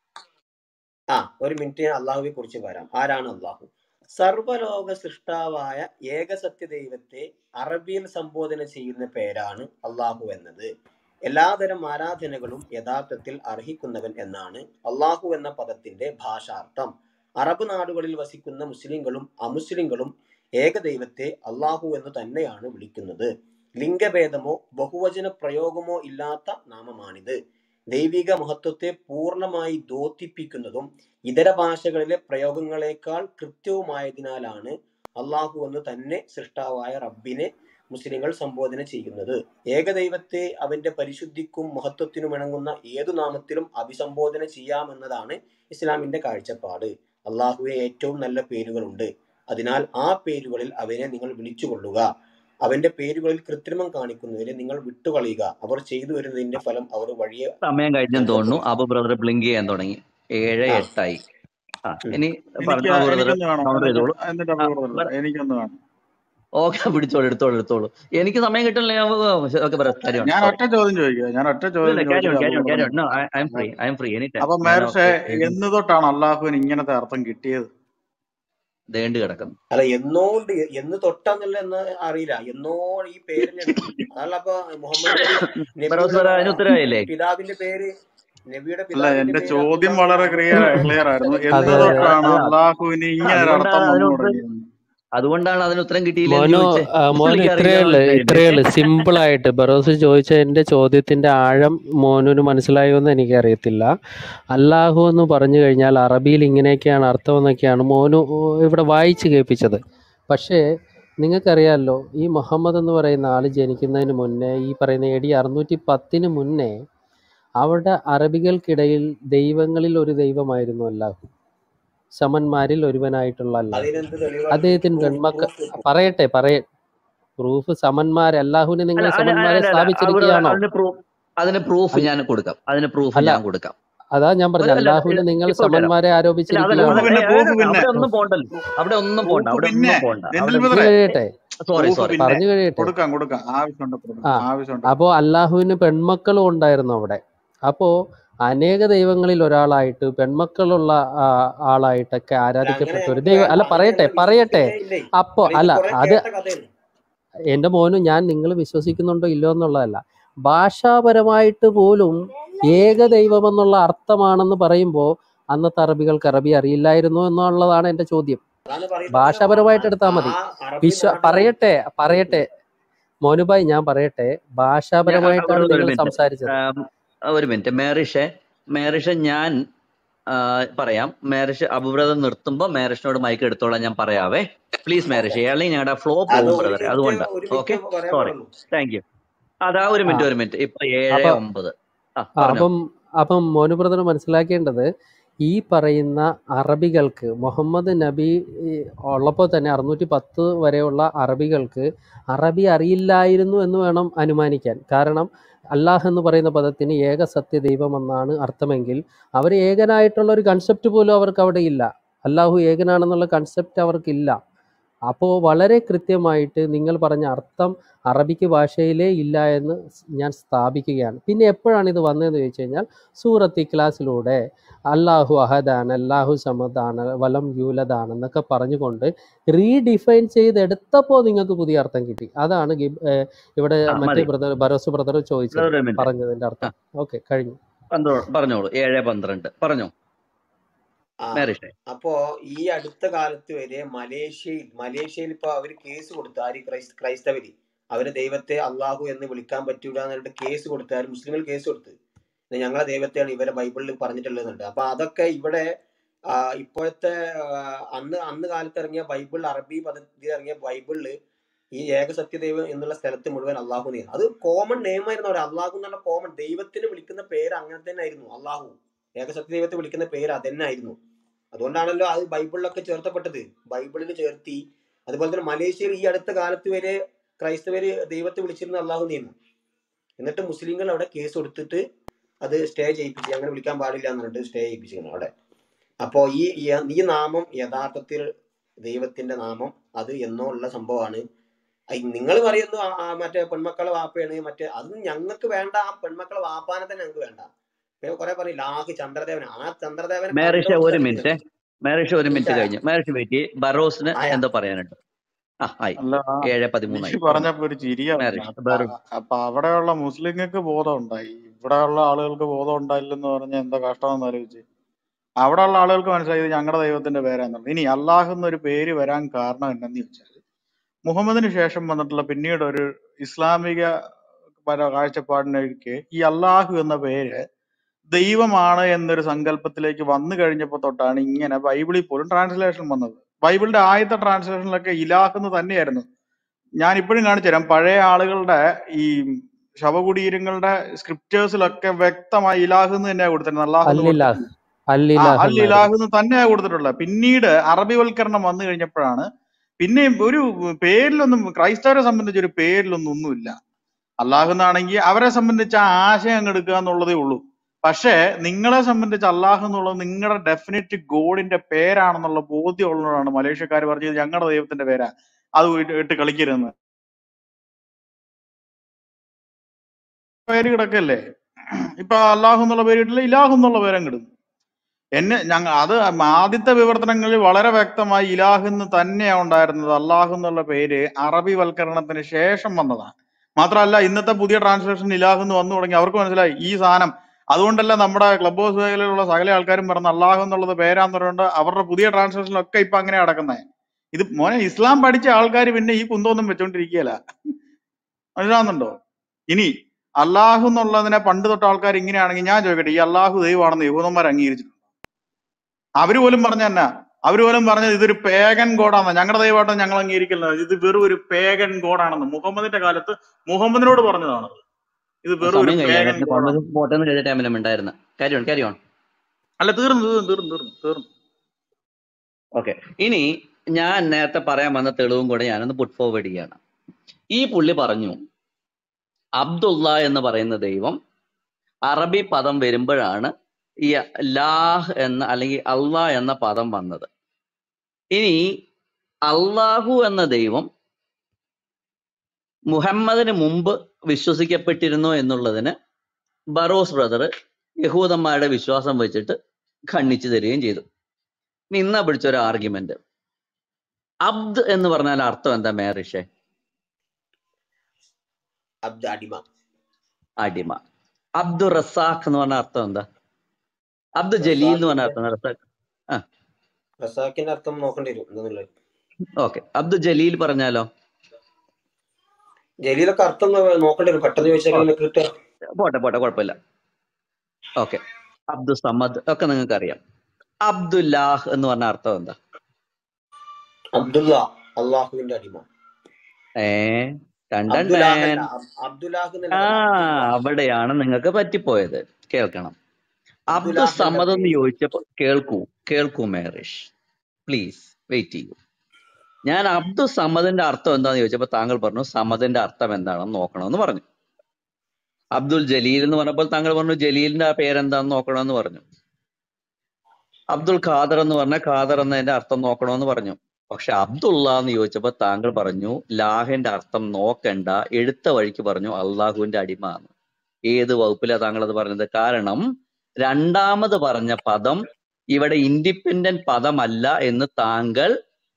ആ ഒരു മിനിറ്റ് ഞാൻ അള്ളാഹുവെ കുറിച്ച് പറയാം ആരാണ് അള്ളാഹു സർവലോക സൃഷ്ടാവായ ഏകസത്യ ദൈവത്തെ അറബിയിൽ സംബോധന ചെയ്യുന്ന പേരാണ് അള്ളാഹു എന്നത് എല്ലാതരം ആരാധനകളും യഥാർത്ഥത്തിൽ അർഹിക്കുന്നവൻ എന്നാണ് അള്ളാഹു എന്ന പദത്തിന്റെ ഭാഷാർത്ഥം അറബ് നാടുകളിൽ വസിക്കുന്ന മുസ്ലിങ്ങളും അമുസ്ലിങ്ങളും ഏകദൈവത്തെ അള്ളാഹു എന്ന് തന്നെയാണ് വിളിക്കുന്നത് ലിംഗഭേദമോ ബഹുവചന പ്രയോഗമോ ഇല്ലാത്ത നാമമാണിത് ദൈവിക മഹത്വത്തെ പൂർണ്ണമായി ദ്യോതിപ്പിക്കുന്നതും ഇതര ഭാഷകളിലെ പ്രയോഗങ്ങളെക്കാൾ കൃത്യവുമായതിനാലാണ് അള്ളാഹു എന്ന് തന്നെ സൃഷ്ടാവായ റബ്ബിനെ മുസ്ലിങ്ങൾ സംബോധന ചെയ്യുന്നത് ഏകദൈവത്തെ അവന്റെ പരിശുദ്ധിക്കും മഹത്വത്തിനും ഇണങ്ങുന്ന ഏതു നാമത്തിലും അഭിസംബോധന ചെയ്യാമെന്നതാണ് ഇസ്ലാമിന്റെ കാഴ്ചപ്പാട് അള്ളാഹുവെ ഏറ്റവും നല്ല പേരുകളുണ്ട് അതിനാൽ ആ പേരുകളിൽ അവനെ നിങ്ങൾ വിളിച്ചുകൊള്ളുക അവന്റെ പേരുകളിൽ കൃത്രിമം കാണിക്കുന്നതിനെ നിങ്ങൾ വിട്ടുകളയുക അവർ ചെയ്തു വരുന്നതിന്റെ ഫലം അവർ വഴിയെ സമയം കഴിഞ്ഞെന്ന് തോന്നുന്നു അനുഭവിക്കും അബു ബ്രദർ ബ്ലിങ്ക് ചെയ്യാൻ തുടങ്ങി ഏഴ് ആ എട്ടായി ആ ഉം. ഇനി എനിക്ക് പറഞ്ഞു അബു ബ്രദർ എനിക്കൊന്ന് വേണം കൗണ്ടർ എന്നിട്ട് ചെയ്തോളൂ എന്നിട്ട് ആ അപൂർവ്വം എനിക്കൊന്ന് വേണം ഓക്കെ പിടിച്ചോളൂ എടുത്തോളൂ എടുത്തോളൂ എനിക്ക് സമയം കിട്ടില്ല ഓക്കെ പറയാം കാര്യം ഞാൻ സോറി ഒറ്റ ചോദ്യം ചോദിക്കുക ഞാൻ ഒറ്റ ചോദ്യം ഇല്ല ക്യാരി ഓൺ ചോദിച്ചിട്ട് ക്യാരി ഓൺ ക്യാരി അപൂർവ്വം on no I'm free I'm free any time അപ്പൊ ഞാൻ മേർഷെ ഓക്കെ എന്ന് തൊട്ടാണ് അള്ളാഹുവിന് ഇങ്ങനത്തെ അർത്ഥം കിട്ടിയത് ദേണ്ട് കിടക്കുന്നു അല്ല എന്നോണ്ട് എന്ന് തൊട്ടാന്നല്ല എന്ന് അറിയില്ല എന്നോ ഈ പേരിലുണ്ട് അതല്ല അപ്പൊ മുഹമ്മദ് നബി ഫിറോസ് നബിയുടെ സാർ അതിന് ഉത്തരവായില്ലേ പിതാവിന്റെ പേര് നബിയുടെ അല്ല പിതാവിന്റെ എന്റെ പേര് ചോദ്യം അബ്ദുള്ള വളരെ ക്ലിയർ എന്നാണ് ക്ലിയർ ആയിരുന്നു അതെ എന്ന് അതെ അതെ തൊട്ടാണ് അല്ല അള്ളാഹുവിന് ഇങ്ങനെ ഒരു അർത്ഥം അതുകൊണ്ടാണ് അതിന് വന്നു ഉത്തരം തുടങ്ങിയത് അതുകൊണ്ടാണ് അതിന് ഉത്തരം കിട്ടിയില്ലെന്ന് മോനു ചോദിച്ചേ ആ, മോനു പുള്ളിക്ക് ഇത്രയേ അറിയില്ല ഉള്ളു മനസ്സിലായില്ലേ ഇത്രയേ ഉള്ളു സിമ്പിൾ ആയിട്ട് ബറോസ് ചോദിച്ച എൻ്റെ ചോദ്യത്തിന്റെ ആഴം മോനുന് മനസ്സിലായോ എന്ന് എനിക്കറിയത്തില്ല അല്ലാഹു എന്ന് പറഞ്ഞു കഴിഞ്ഞാൽ അറബിയിൽ ഇങ്ങനെയൊക്കെയാണ് അർത്ഥം എന്നൊക്കെയാണ് മോനു ഇവിടെ വായിച്ച് കേൾപ്പിച്ചത് പക്ഷേ നിങ്ങൾക്കറിയാമല്ലോ ഈ മുഹമ്മദ് എന്ന് പറയുന്ന ആൾ ജനിക്കുന്നതിന് മുന്നേ ഈ പറയുന്ന എ ഡി അറുന്നൂറ്റി പത്തിന് മുന്നേ അവിടെ അറബികൾക്കിടയിൽ ദൈവങ്ങളിൽ ഒരു ദൈവമായിരുന്നു അല്ലാഹു സമന്മാരിൽ ഒരുവനായിട്ടുള്ള അല്ലാഹു അതിനെന്ത് തെളിവാണ് അദ്ദേഹത്തിന് പ്രൂഫ് ഗൺമക്ക പ്രൂഫ് പറയട്ടെ പറയ പ്രൂഫ് സമന്മാർ അല്ലാഹുവിനെ അല്ല നിങ്ങൾ അല്ല അല്ല സമന്മാരെ അല്ല, അല്ല അവിടെ സ്ഥാപിച്ചിരിക്കുകയാണോ അതിന് പ്രൂഫ് അതിന് പ്രൂഫ് അല്ല ഞാൻ കൊടുക്കാം അതിന് പ്രൂഫ് അല്ല ഞാൻ കൊടുക്കാം അതാ ഞാൻ ഒരു പറഞ്ഞ അല്ല അല്ലാഹുവിനെ ഇത് നിങ്ങൾ ഇപ്പൊ വിടാം സമന്മാരെ ഇല്ല അതല്ല ആരോപിച്ചിരിക്കുകയാണോ പ്രൂഫ് അതല്ല പിന്നെ ഏ, പ്രൂഫ് ഏ, പിന്നെ അവിടെ ഒന്നും പോണ്ടല്ലോ അവിടെ ഒന്നും പോണ്ട പ്രൂഫ് അവിടെ പിന്നെ ഒന്നും പോണ്ട ജെന്റിൽ അവിടെ നിങ്ങൾ ബ്രദറെ കേട്ടെ സോറി പ്രൂഫ് സോറി പിന്നെ പറഞ്ഞു കഴിയട്ടെ കൊടുക്കാം കൊടുക്കാം ആവശ്യമുണ്ട് കൊടുക്കാം ആ ആവശ്യമുണ്ട് അപ്പോൾ അള്ളാഹുവിന് പെൺമക്കളും ഉണ്ടായിരുന്നു അവിടെ അപ്പോൾ അനേക ദൈവങ്ങളിൽ ഒരാളായിട്ട് പെൺമക്കളുള്ള ആ, ആളായിട്ടൊക്കെ അല്ല ആരാധിക്കപ്പെട്ട ഒരു അങ്ങനെ ദൈവം അല്ല അങ്ങനെ പറയട്ടെ ഞങ്ങൾ പറയട്ടെ വിശ്വസിക്കുന്നേ ഇല്ലേ അപ്പോ അല്ല ഇത് അല്ല കുറെ അത് കേട്ട കഥയാണ് എൻ്റെ മോനും ഞാൻ നിങ്ങൾ വിശ്വസിക്കുന്നുണ്ടോ ഇല്ലോ എന്നുള്ളതല്ല ഭാഷാപരമായിട്ട് പോലും ഏകദൈവമെന്നുള്ള അർത്ഥമാണെന്ന് പറയുമ്പോൾ അന്നത്തെ അറബികൾക്ക് അറബി അറിയില്ലായിരുന്നു എന്നുള്ളതാണ് എൻ്റെ ചോദ്യം അതാണ് പറയുന്നത് ഭാഷാപരമായിട്ട് എടുത്താൽ ആ മതി അറബി വിശ്വ നാടുകൾ പറയട്ടെ പറയട്ടെ മോനുബായി ഞാൻ പറയട്ടെ ഞാൻ ആ, ഭാഷാപരമായിട്ടാണ് ഒരു ഒരു നിങ്ങൾ മിനിറ്റ് സംസാരിച്ചത് ആം, ഒരു മിനിറ്റ് മേറിഷെ മേറിഷെ ഞാൻ ആ, പറയാം മേറിഷ് അബുബ്രദർ നിർത്തുമ്പോ മേറിഷിനോട് മൈക്ക് എടുത്തോളാം ഞാൻ പറയാവേ പ്ലീസ് മേറിഷ് അല്ലെങ്കിൽ ഞങ്ങളുടെ ഫ്ലോ അത് പോകും ഒരു ബ്രദറെ മിനിറ്റ് അതുകൊണ്ടാ ഒരു ഓക്കെ മിനിറ്റ് പറയാൻ സോറി പാടുള്ളൂ താങ്ക് യു അതാ ഒരു ആ മിനിറ്റ് ഒരു മിനിറ്റ് ഇപ്പൊ ഏഴ് അപ്പൊ ഒമ്പത് ആ ആ, പറഞ്ഞോ അപ്പം അപ്പം മോനു ബ്രദർ മനസ്സിലാക്കേണ്ടത് ഈ പറയുന്ന അറബികൾക്ക് മുഹമ്മദ് നബി ഈ, ഉള്ളപ്പോൾ തന്നെ അറുന്നൂറ്റി പത്ത് വരെയുള്ള അറബികൾക്ക് അറബി അറിയില്ലായിരുന്നു എന്ന് വേണം അനുമാനിക്കാൻ കാരണം അല്ലാഹ് എന്ന് പറയുന്ന പദത്തിന് ഏക സത്യ ദൈവം എന്നാണ് അർത്ഥമെങ്കിൽ അവർ ഏകനായിട്ടുള്ള ഒരു കൺസെപ്റ്റ് പോലും അവർക്ക് അവിടെ ഇല്ല അല്ലാഹു ഏകനാണെന്നുള്ള കൺസെപ്റ്റ് അവർക്കില്ല അപ്പോൾ വളരെ കൃത്യമായിട്ട് നിങ്ങൾ പറഞ്ഞ അർത്ഥം അറബിക്ക് ഭാഷയിലേ ഇല്ല എന്ന് ഞാൻ സ്ഥാപിക്കുകയാണ് പിന്നെ എപ്പോഴാണ് ഇത് വന്നതെന്ന് ചോദിച്ചു കഴിഞ്ഞാൽ സൂറത്ത് ഇഖ്ലാസിലൂടെ അല്ലാഹു അഹദാണ് അല്ലാഹു സമദാണ് വലം യൂലദാണ് എന്നൊക്കെ പറഞ്ഞുകൊണ്ട് റീഡിഫൈൻ ചെയ്തെടുത്തപ്പോൾ നിങ്ങൾക്ക് പുതിയ അർത്ഥം കിട്ടി അതാണ് ഗിബ് ഏഹ് ഇവിടെ ആ മറ്റേ മതി ബ്രദർ ബരോസ് ബ്രദർ ചോദിച്ചത് ബ്രദർ ഒരു മിനിറ്റ് പറഞ്ഞതിൻ്റെ ആ അർത്ഥം ഓക്കെ കഴിഞ്ഞു പന്ത്രോ പറഞ്ഞോളൂ ഏഴ് പന്ത്രണ്ട് പറഞ്ഞോ ആ മേറിഷെ അപ്പോ ഈ അടുത്ത കാലത്ത് വരെ മലേഷ്യയിൽ മലേഷ്യയിൽ ഇപ്പൊ അവര് കേസ് കൊടുത്തു ആര് ക്രൈസ്ത ക്രൈസ്തവര് അവരെ ദൈവത്തെ അള്ളാഹു എന്ന് വിളിക്കാൻ പറ്റൂല എന്നിട്ട് കേസ് കൊടുത്തു ആര് മുസ്ലിങ്ങൾ കേസ് കൊടുത്തു ഇത് ഞങ്ങളെ ദൈവത്തെയാണ് ഇവരെ ബൈബിളിൽ പറഞ്ഞിട്ടുള്ളതെന്നുണ്ട് അപ്പൊ അതൊക്കെ ഇവിടെ ആ, ഇപ്പോഴത്തെ ആ, അന്ന് അന്ന് കാലത്ത് ഇറങ്ങിയ ബൈബിൾ അറബി പദത്തിൽ ഇറങ്ങിയ ബൈബിളില് ഈ ഏകസത്യ ദൈവം എന്നുള്ള സ്ഥലത്ത് മുഴുവൻ അള്ളാഹു നെയ്യും അത് കോമൺ നെയിം ആയിരുന്നു അവിടെ അള്ളാഹു എന്നുള്ള കോമൺ ദൈവത്തിന് വിളിക്കുന്ന പേര് അങ്ങനെ തന്നെ ആയിരുന്നു അള്ളാഹു ഏകസത്യ ദൈവത്തെ വിളിക്കുന്ന പേര് അതന്നെ ആയിരുന്നു അതുകൊണ്ടാണല്ലോ അത് ബൈബിളിലൊക്കെ ചേർത്തപ്പെട്ടത് ബൈബിളിൽ ചേർത്തി അതുപോലെ തന്നെ മലേഷ്യയിൽ ഈ അടുത്ത കാലത്ത് വരെ ക്രൈസ്തവര് ദൈവത്തെ വിളിച്ചിരുന്ന അള്ളാഹു നിയമം എന്നിട്ട് മുസ്ലിങ്ങൾ അവിടെ കേസ് കൊടുത്തിട്ട് അത് സ്റ്റേ ചെയ്യിപ്പിച്ചു അങ്ങനെ വിളിക്കാൻ പാടില്ല എന്ന് പറഞ്ഞിട്ട് സ്റ്റേ ചെയ്യിപ്പിച്ചിരുന്നു അവിടെ അപ്പോ ഈ ഈ- ഈ നാമം യഥാർത്ഥത്തിൽ ദൈവത്തിന്റെ നാമം അത് എന്നോ ഉള്ള സംഭവമാണ് നിങ്ങൾ പറയുന്നു ആ- ആ മറ്റേ പെൺമക്കളെ വാപ്പയാണ് മറ്റേ അത് ഞങ്ങൾക്ക് വേണ്ട ആ പെൺമക്കളെ വാപ്പാനെ തന്നെ ഞങ്ങൾക്ക് വേണ്ട ഇപ്പൊ കുറെ പറയും ലാഹ് ചന്ദ്രദേവൻ ആ ചന്ദ്രദേവനെ മേറിഷ കണ്ടോണ്ട് ഒരു സ്ഥലത്ത് മിനിറ്റ് ഞങ്ങൾക്ക് മേറിഷ ഒരു മിനിറ്റ് മനസ്സിലായോ കഴിഞ്ഞു മേറിഷ വെയിറ്റ് ബറോസിന് ആയാ എന്തോ പറയാനുണ്ട് ആ ആയി അല്ല ആ ഏഴ് പതിമൂന്നായി ഋഷി പറഞ്ഞോ പറഞ്ഞപ്പോ ഒരു ചിരിയാ വന്നെ മേറിഷ് അപ്പൊ ബറു അപ്പൊ അവിടെയുള്ള മുസ്ലിങ്ങൾക്ക് ബോധം ഉണ്ടായി ഇവിടെയുള്ള ആളുകൾക്ക് ബോധം ഉണ്ടായില്ലെന്ന് പറഞ്ഞ എന്താ കഷ്ടമെന്ന് ആലോചിച്ച് അവിടെയുള്ള ആളുകൾക്ക് മനസ്സിലായി ഇത് ഞങ്ങളുടെ ദൈവത്തിന്റെ പേരാന്നുള്ളത് ഇനി അള്ളാഹ് എന്നൊരു പേര് വരാൻ കാരണം എന്തെന്ന് ചോദിച്ചാൽ മുഹമ്മദിന് ശേഷം വന്നിട്ടുള്ള പിന്നീട് ഒരു ഇസ്ലാമിക പര കാഴ്ചപ്പാടിനൊക്കെ ഈ അള്ളാഹു എന്ന പേര് ദൈവമാണ് എന്നൊരു സങ്കല്പത്തിലേക്ക് വന്നു കഴിഞ്ഞപ്പോൾ തൊട്ടാണ് ഇങ്ങനെ ബൈബിളിൽ പോലും ട്രാൻസ്ലേഷൻ വന്നത് ബൈബിളിന്റെ ആദ്യത്തെ ട്രാൻസ്ലേഷനിലൊക്കെ ഇലാഹ് എന്ന് തന്നെയായിരുന്നു ഞാൻ ഇപ്പോഴും കാണിച്ചു തരാം പഴയ ആളുകളുടെ ഈ ശവകുടീരങ്ങളുടെ സ്ക്രിപ്റ്റേഴ്സിലൊക്കെ വ്യക്തമായി ഇലാഹ് എന്ന് തന്നെയാണ് കൊടുത്തിരുന്നത് അള്ളാഹ് എന്ന് അല്ലില്ലാഹ് കൊടുത്തിട്ടില്ല ആ അല്ലില്ലാഹ് അൽ എന്നായിരുന്നു ഇലാഹ് എന്ന് തന്നെയാണ് കൊടുത്തിട്ടുള്ളത് പിന്നീട് അറബിവൽക്കരണം വന്നു കഴിഞ്ഞപ്പോഴാണ് പിന്നെയും ഒരു പേരിലൊന്നും ക്രൈസ്തവരെ സംബന്ധിച്ച് ഒരു പേരിലൊന്നും ഒന്നുമില്ല അള്ളാഹു എന്നാണെങ്കിൽ അവരെ സംബന്ധിച്ച് ആ ആശയം അങ്ങ് എടുക്കുക എന്നുള്ളതേ ഉള്ളൂ പക്ഷേ നിങ്ങളെ സംബന്ധിച്ച് അള്ളാഹു എന്നുള്ളത് നിങ്ങളുടെ ഡെഫിനറ്റ് ഗോഡിന്റെ പേരാണെന്നുള്ള ബോധ്യമുള്ളതാണ് മലേഷ്യക്കാർ പറഞ്ഞത് ഞങ്ങളുടെ ദൈവത്തിന്റെ പേരാ അത് ഇട്ട് ഇട്ട് കളിക്കരുതെന്ന് പേര് കിടക്കല്ലേ ഇപ്പൊ അള്ളാഹു എന്നുള്ള പേര് ഇട്ടില്ല ഇലാഹു എന്നുള്ള പേരും കിടും എന്നെ ഞങ്ങൾ അത് ആദ്യത്തെ വിവർത്തനങ്ങളിൽ വളരെ വ്യക്തമായി ഇലാഹ് എന്ന് തന്നെയാണ് ഉണ്ടായിരുന്നത് അള്ളാഹു എന്നുള്ള പേര് അറബി വൽക്കരണത്തിന് ശേഷം വന്നതാണ് മാത്രമല്ല ഇന്നത്തെ പുതിയ ട്രാൻസ്ലേഷൻ ഇലാഹ് എന്ന് വന്നു തുടങ്ങി അവർക്ക് മനസ്സിലായി ഈ സാധനം അതുകൊണ്ടല്ല നമ്മുടെ ക്ലബ് ഹൗസ് മേഖലയിലുള്ള സകല ആൾക്കാരും പറഞ്ഞ അള്ളാഹു എന്നുള്ളത് പേരാന്ന് പറയുന്നത് അവരുടെ പുതിയ ട്രാൻസ്ലേഷനിലൊക്കെ ഇപ്പൊ അങ്ങനെ നടക്കുന്നത് ഇത് മോനെ ഇസ്ലാം പഠിച്ച ആൾക്കാർ പിന്നെ ഈ കുന്തമൊന്നും വെച്ചോണ്ടിരിക്കുകയല്ല മനസ്സിലാവുന്നുണ്ടോ ഇനി അള്ളാഹു എന്നുള്ളതിനെ പണ്ട് തൊട്ട് ആൾക്കാർ ഇങ്ങനെയാണെങ്കിൽ ഞാൻ ചോദിക്കട്ടെ ഈ അള്ളാഹു ദൈവമാണെന്ന് യഹൂദന്മാർ അംഗീകരിച്ചിട്ടുണ്ട് അവര് പോലും പറഞ്ഞ തന്നെ അവര് പോലും പറഞ്ഞത് ഇതൊരു പേഗൻ ഗോഡാന്ന് ഞങ്ങളുടെ ദൈവമായിട്ട് ഞങ്ങൾ അംഗീകരിക്കുന്നത് ഇത് വെറും ഒരു പേഗൻ ഗോഡാണെന്ന് മുഹമ്മദിന്റെ കാലത്ത് മുഹമ്മദിനോട് പറഞ്ഞതാണ് ഇത് വെറും ഒരു സമയം കഴിയാൻ പേഗൻ നേരത്തെ ഗോഡാണ് മുഹമ്മദ് പോട്ടെന്ന് കഴിഞ്ഞ ടൈമിലും ഉണ്ടായിരുന്നു കാര്യം കാര്യം അല്ല തീർന്നു തീർന്നു തീർന്നു തീർന്നു തീർന്നു ഓക്കെ ഇനി ഞാൻ നേരത്തെ പറയാൻ വന്ന തെളിവും കൂടെ ഞാനൊന്ന് പുട്ട് ഫോർവേഡ് ചെയ്യാണ് ഈ പുള്ളി പറഞ്ഞു അബ്ദുള്ള എന്ന് പറയുന്ന ദൈവം അറബി പദം വരുമ്പോഴാണ് ഈ ലാഹ് എന്ന അല്ലെങ്കിൽ അള്ളാഹ് എന്ന പദം വന്നത് ഇനി അള്ളാഹു എന്ന ദൈവം മുഹമ്മദിന് മുമ്പ് വിശ്വസിക്കപ്പെട്ടിരുന്നു എന്നുള്ളതിന് ബറോസ് ബ്രദർ യഹൂദന്മാരുടെ വിശ്വാസം വെച്ചിട്ട് ഖണ്ഡിച്ചു തരികയും ചെയ്തു ഇനി ഇന്നാ പിടിച്ച ഒരു ആർഗ്യുമെന്റ് അബ്ദ് എന്ന് പറഞ്ഞാൽ അർത്ഥം എന്താ മേറിഷെ അബ്ദ് അടിമ അടിമ അബ്ദുൾ റസാഖ് എന്ന് പറഞ്ഞ അർത്ഥം എന്താ അബ്ദു ജലീൽ എന്ന് പറഞ്ഞ റസാഖിന്റെ അർത്ഥം റസാഖ് ആ റസാഖിന്റെ അർത്ഥം നോക്കേണ്ടി വരും എന്നുള്ളത് ഓക്കെ അബ്ദു ജലീൽ പറഞ്ഞാലോ ജലീലൊക്കെ അർത്ഥം നോ- നോക്കേണ്ടി വരും പെട്ടെന്ന് ചോദിച്ചാൽ ഓക്കെ ഇങ്ങനെ കിട്ടുക പോട്ടെ പോട്ടെ കുഴപ്പമില്ല ഓക്കെ അബ്ദു സമദ് ഒക്കെ നിങ്ങൾക്ക് അറിയാം അബ്ദുല്ലാഹ് എന്ന് പറഞ്ഞ അർത്ഥം എന്താ അബ്ദുല്ല അള്ളാഹുവിന്റെ അടിമ ഏ ടണ്ടൻ അബ്ദുലാഹ് ടേൻ അല്ല അബ്- അബ്ദുലാഹ് ആ എന്നല്ല പറഞ്ഞ അബ്ദുല്ല അവിടെയാണ് നിങ്ങൾക്ക് പറ്റിപ്പോയത് കേൾക്കണം അബ്ദു അബ്ദുലാഹ് എന്നല്ല സമദ് എന്ന് പേര് ചോദിച്ചപ്പോ കേൾക്കൂ കേൾക്കൂ മേറിഷ് പ്ലീസ് വെയിറ്റ് ചെയ്യൂ ഞാൻ അബ്ദു സമദിന്റെ അർത്ഥം എന്താന്ന് ചോദിച്ചപ്പോ താങ്കൾ പറഞ്ഞു സമദിന്റെ അർത്ഥം എന്താണെന്ന് നോക്കണമെന്ന് പറഞ്ഞു അബ്ദുൽ ജലീൽ എന്ന് പറഞ്ഞപ്പോൾ താങ്കൾ പറഞ്ഞു ജലീലിന്റെ ആ പേരെന്താന്ന് നോക്കണമെന്ന് പറഞ്ഞു അബ്ദുൽ ഖാദർ എന്ന് പറഞ്ഞ ഖാദർ എന്നതിന്റെ അർത്ഥം നോക്കണമെന്ന് പറഞ്ഞു പക്ഷെ അബ്ദുള്ള എന്ന് ചോദിച്ചപ്പോ താങ്കൾ പറഞ്ഞു ലാഹിന്റെ അർത്ഥം നോക്കണ്ട എടുത്ത വഴിക്ക് പറഞ്ഞു അള്ളാഹുവിന്റെ അടിമ എന്ന് ഏത് വകുപ്പിലാ താങ്കൾ അത് പറഞ്ഞത് കാരണം രണ്ടാമത് പറഞ്ഞ പദം ഇവിടെ ഇൻഡിപെൻഡന്റ് പദമല്ല എന്ന് താങ്കൾ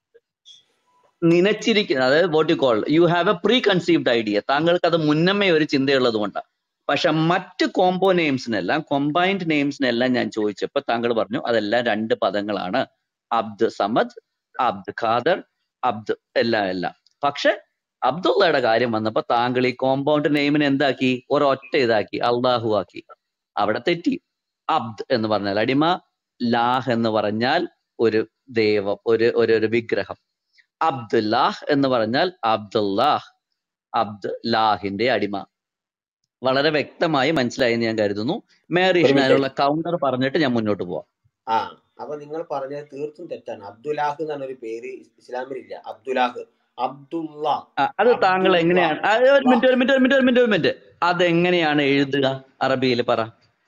നനച്ചിരിക്കുന്ന അതായത് what you call you have a preconceived idea താങ്കൾക്ക് അത് മുന്നമേ ഒരു ചിന്തയുള്ളത് കൊണ്ടാണ് പക്ഷെ മറ്റ് കോംബോ നെയിംസിനെല്ലാം കൊമ്പൈൻഡ് നെയിംസിനെല്ലാം ഞാൻ ചോദിച്ചപ്പോൾ താങ്കൾ പറഞ്ഞു അതെല്ലാം രണ്ട് പദങ്ങളാണ് അബ്ദ് സമദ് അബ്ദ് ഖാദർ അബ്ദ് എല്ലാം എല്ലാം പക്ഷെ അബ്ദുള്ളയുടെ കാര്യം വന്നപ്പോ താങ്കൾ ഈ കോമ്പൗണ്ട് നെയിമിനെ എന്താക്കി ഒരൊറ്റ ഇതാക്കി അള്ളാഹു ആക്കി അവിടെ തെറ്റി അബ്ദ് എന്ന് പറഞ്ഞാൽ അടിമ ലാഹ് എന്ന് പറഞ്ഞാൽ ഒരു ദൈവം ഒരു ഒരു ഒരു വിഗ്രഹം അബ്ദുല്ലാഹ് എന്ന് പറഞ്ഞാൽ അബ്ദുല്ലാഹ് അബ്ദ് ലാഹിന്റെ അടിമ വളരെ വ്യക്തമായി മനസ്സിലായി എന്ന് ഞാൻ കരുതുന്നു ഒരു മേറീഷിന് മിനിറ്റ് അതിനുള്ള കൗണ്ടർ പറഞ്ഞിട്ട് ഞാൻ മുന്നോട്ട് പോവാം ആ അപ്പൊ നിങ്ങൾ പറഞ്ഞത് തീർത്തും തെറ്റാണ് അബ്ദുലാഹ് എന്നാണ് ഒരു പേര് ഇസ്ലാമിലില്ല അബ്ദുലാഹ് അബ്ദുള്ള ആ, അത് താങ്കൾ അബ്ദുള്ള എങ്ങനെയാണ് ആ, ഒരു ള മിനിറ്റ് ഒരു മിനിറ്റ് ഒരു മിനിറ്റ് ഒരു മിനിറ്റ് ഒരു മിനിറ്റ് അതെങ്ങനെയാണ് എഴുതുക അറബിയിൽ പറ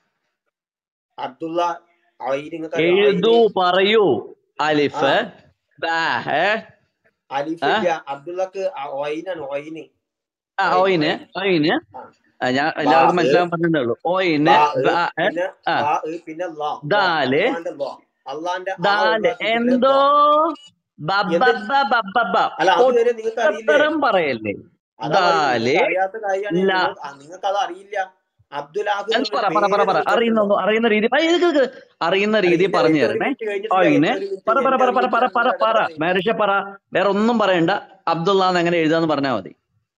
അബ്ദുള്ള ഐന് നിങ്ങൾക്ക് അറിയോ എഴുതൂ ഐന് പറയൂ ആ അലിഫ് ബാഹ് അലിഫ് ആ ഇല്ല അബ്ദുള്ളക്ക് ഐനാണ് ഐന് ആ, ഐൻ ഓയിന് ഐൻ ഓയിന് ആ ആ, ഞാൻ ബാ എല്ലാവർക്കും മനസ്സിലാകാൻ പറഞ്ഞതേ ഉള്ളൂ ഓയിന് ബാ ബാ പിന്നെ ആ ബാ പിന്നെ ല ല ദാല് അള്ളാന്റെ ല അള്ളാന്റെ ആ ദാല് ഒഴിവാക്കിയിട്ട് എന്തോ എന്ത് ബബ്ബബ്ബ ബബ്ബബ്ബ അല്ല അതുവരെ നിങ്ങൾക്ക് അറിയില്ലേ പൊട്ടത്തരം പറയല്ലേ അതാ പറയുന്നത് ദാല് നിങ്ങൾക്ക് അറിയാത്ത കാര്യമാണ് ല നിങ്ങൾ നിങ്ങൾക്ക് അത് അറിയില്ല അബ്ദുലാഹ് എന്ത് എന്നുള്ള പറ പറ പറ പേര് പറ നിങ്ങൾ അറിയുന്ന കേട്ടിട്ടുണ്ടോ ഒന്ന് അറിയുന്ന രീതി ആ, ഇത് ഇത് ഇത് അറിയുന്ന അല്ല രീതി ഇന്റെ പറഞ്ഞു എന്റെ ഒരു തരണേ മിനിറ്റ് കഴിഞ്ഞിട്ടില്ല ഓയിന് എന്റെ ഒരു മിനിറ്റ് പറ പറ എന്റെ പറ ഒരു പറ മിനിറ്റ് പറ പറ നിങ്ങൾ പറ ഇടപെടരുത് മേരിഷ പറ വേറെ ഒന്നും പറയണ്ട അബ്ദുള്ള എന്ന് എങ്ങനെ എഴുതാന്ന് പറഞ്ഞാൽ മതി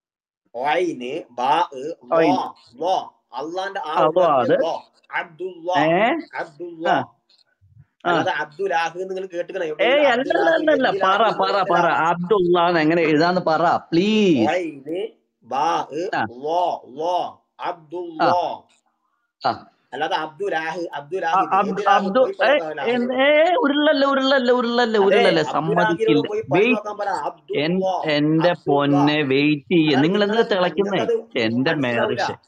ഐന് ബാ ലോ ഓയിൻ ലോ അള്ളാന്റെ ആ അതോ ഒഴിവാക്കിയ അത് ലോ അബ്ദുള്ള ഏ അബ്ദുള്ള ആ ആ അല്ലാതെ അബ്ദുലാഹ് നിങ്ങൾ കേട്ടുക്കണ ഏയ് എവിടെയെങ്കിലും അല്ല അല്ല അബ്ദുലാഹ് അല്ല അല്ല പറ ജലീലാഹ് പറ പറ മുഹമ്മദാഹ് അബ്ദുള്ള എന്ന് എങ്ങനെ എഴുതാന്ന് പറ പ്ലീസ് ഐന് ബാ ആ ലോ ലോ ആ അബ്ദുള്ള ആ അല്ലാതെ അബ്ദുലാഹ് ആ, അബ്ദുലാഹ് ഇത് അബ്- ഏത് ലാഹ് അബ്ദു പോയി ഏ പറയാത്ത ലാഹിനോട് ഏ ഉരുളല്ല ഉരുളല്ല ഉരുളല്ല അതെ ഉരുളല്ല അബ്ദുലാഹിനോട് സമ്മതിക്കില്ല പോയി പണി വെയിറ്റ് നോക്കാൻ പറ എൻ അബ്ദുള്ള എന്റെ അബ്ദുള്ള പൊന്നെ വെയിറ്റ് ചെയ്യ അതാണ് നിങ്ങൾ നിങ്ങൾ എന്തിനാ തിളയ്ക്കുന്നേ നിങ്ങൾക്കത് എന്റെ മനസ്സിലാവില്ല മേറിഷ്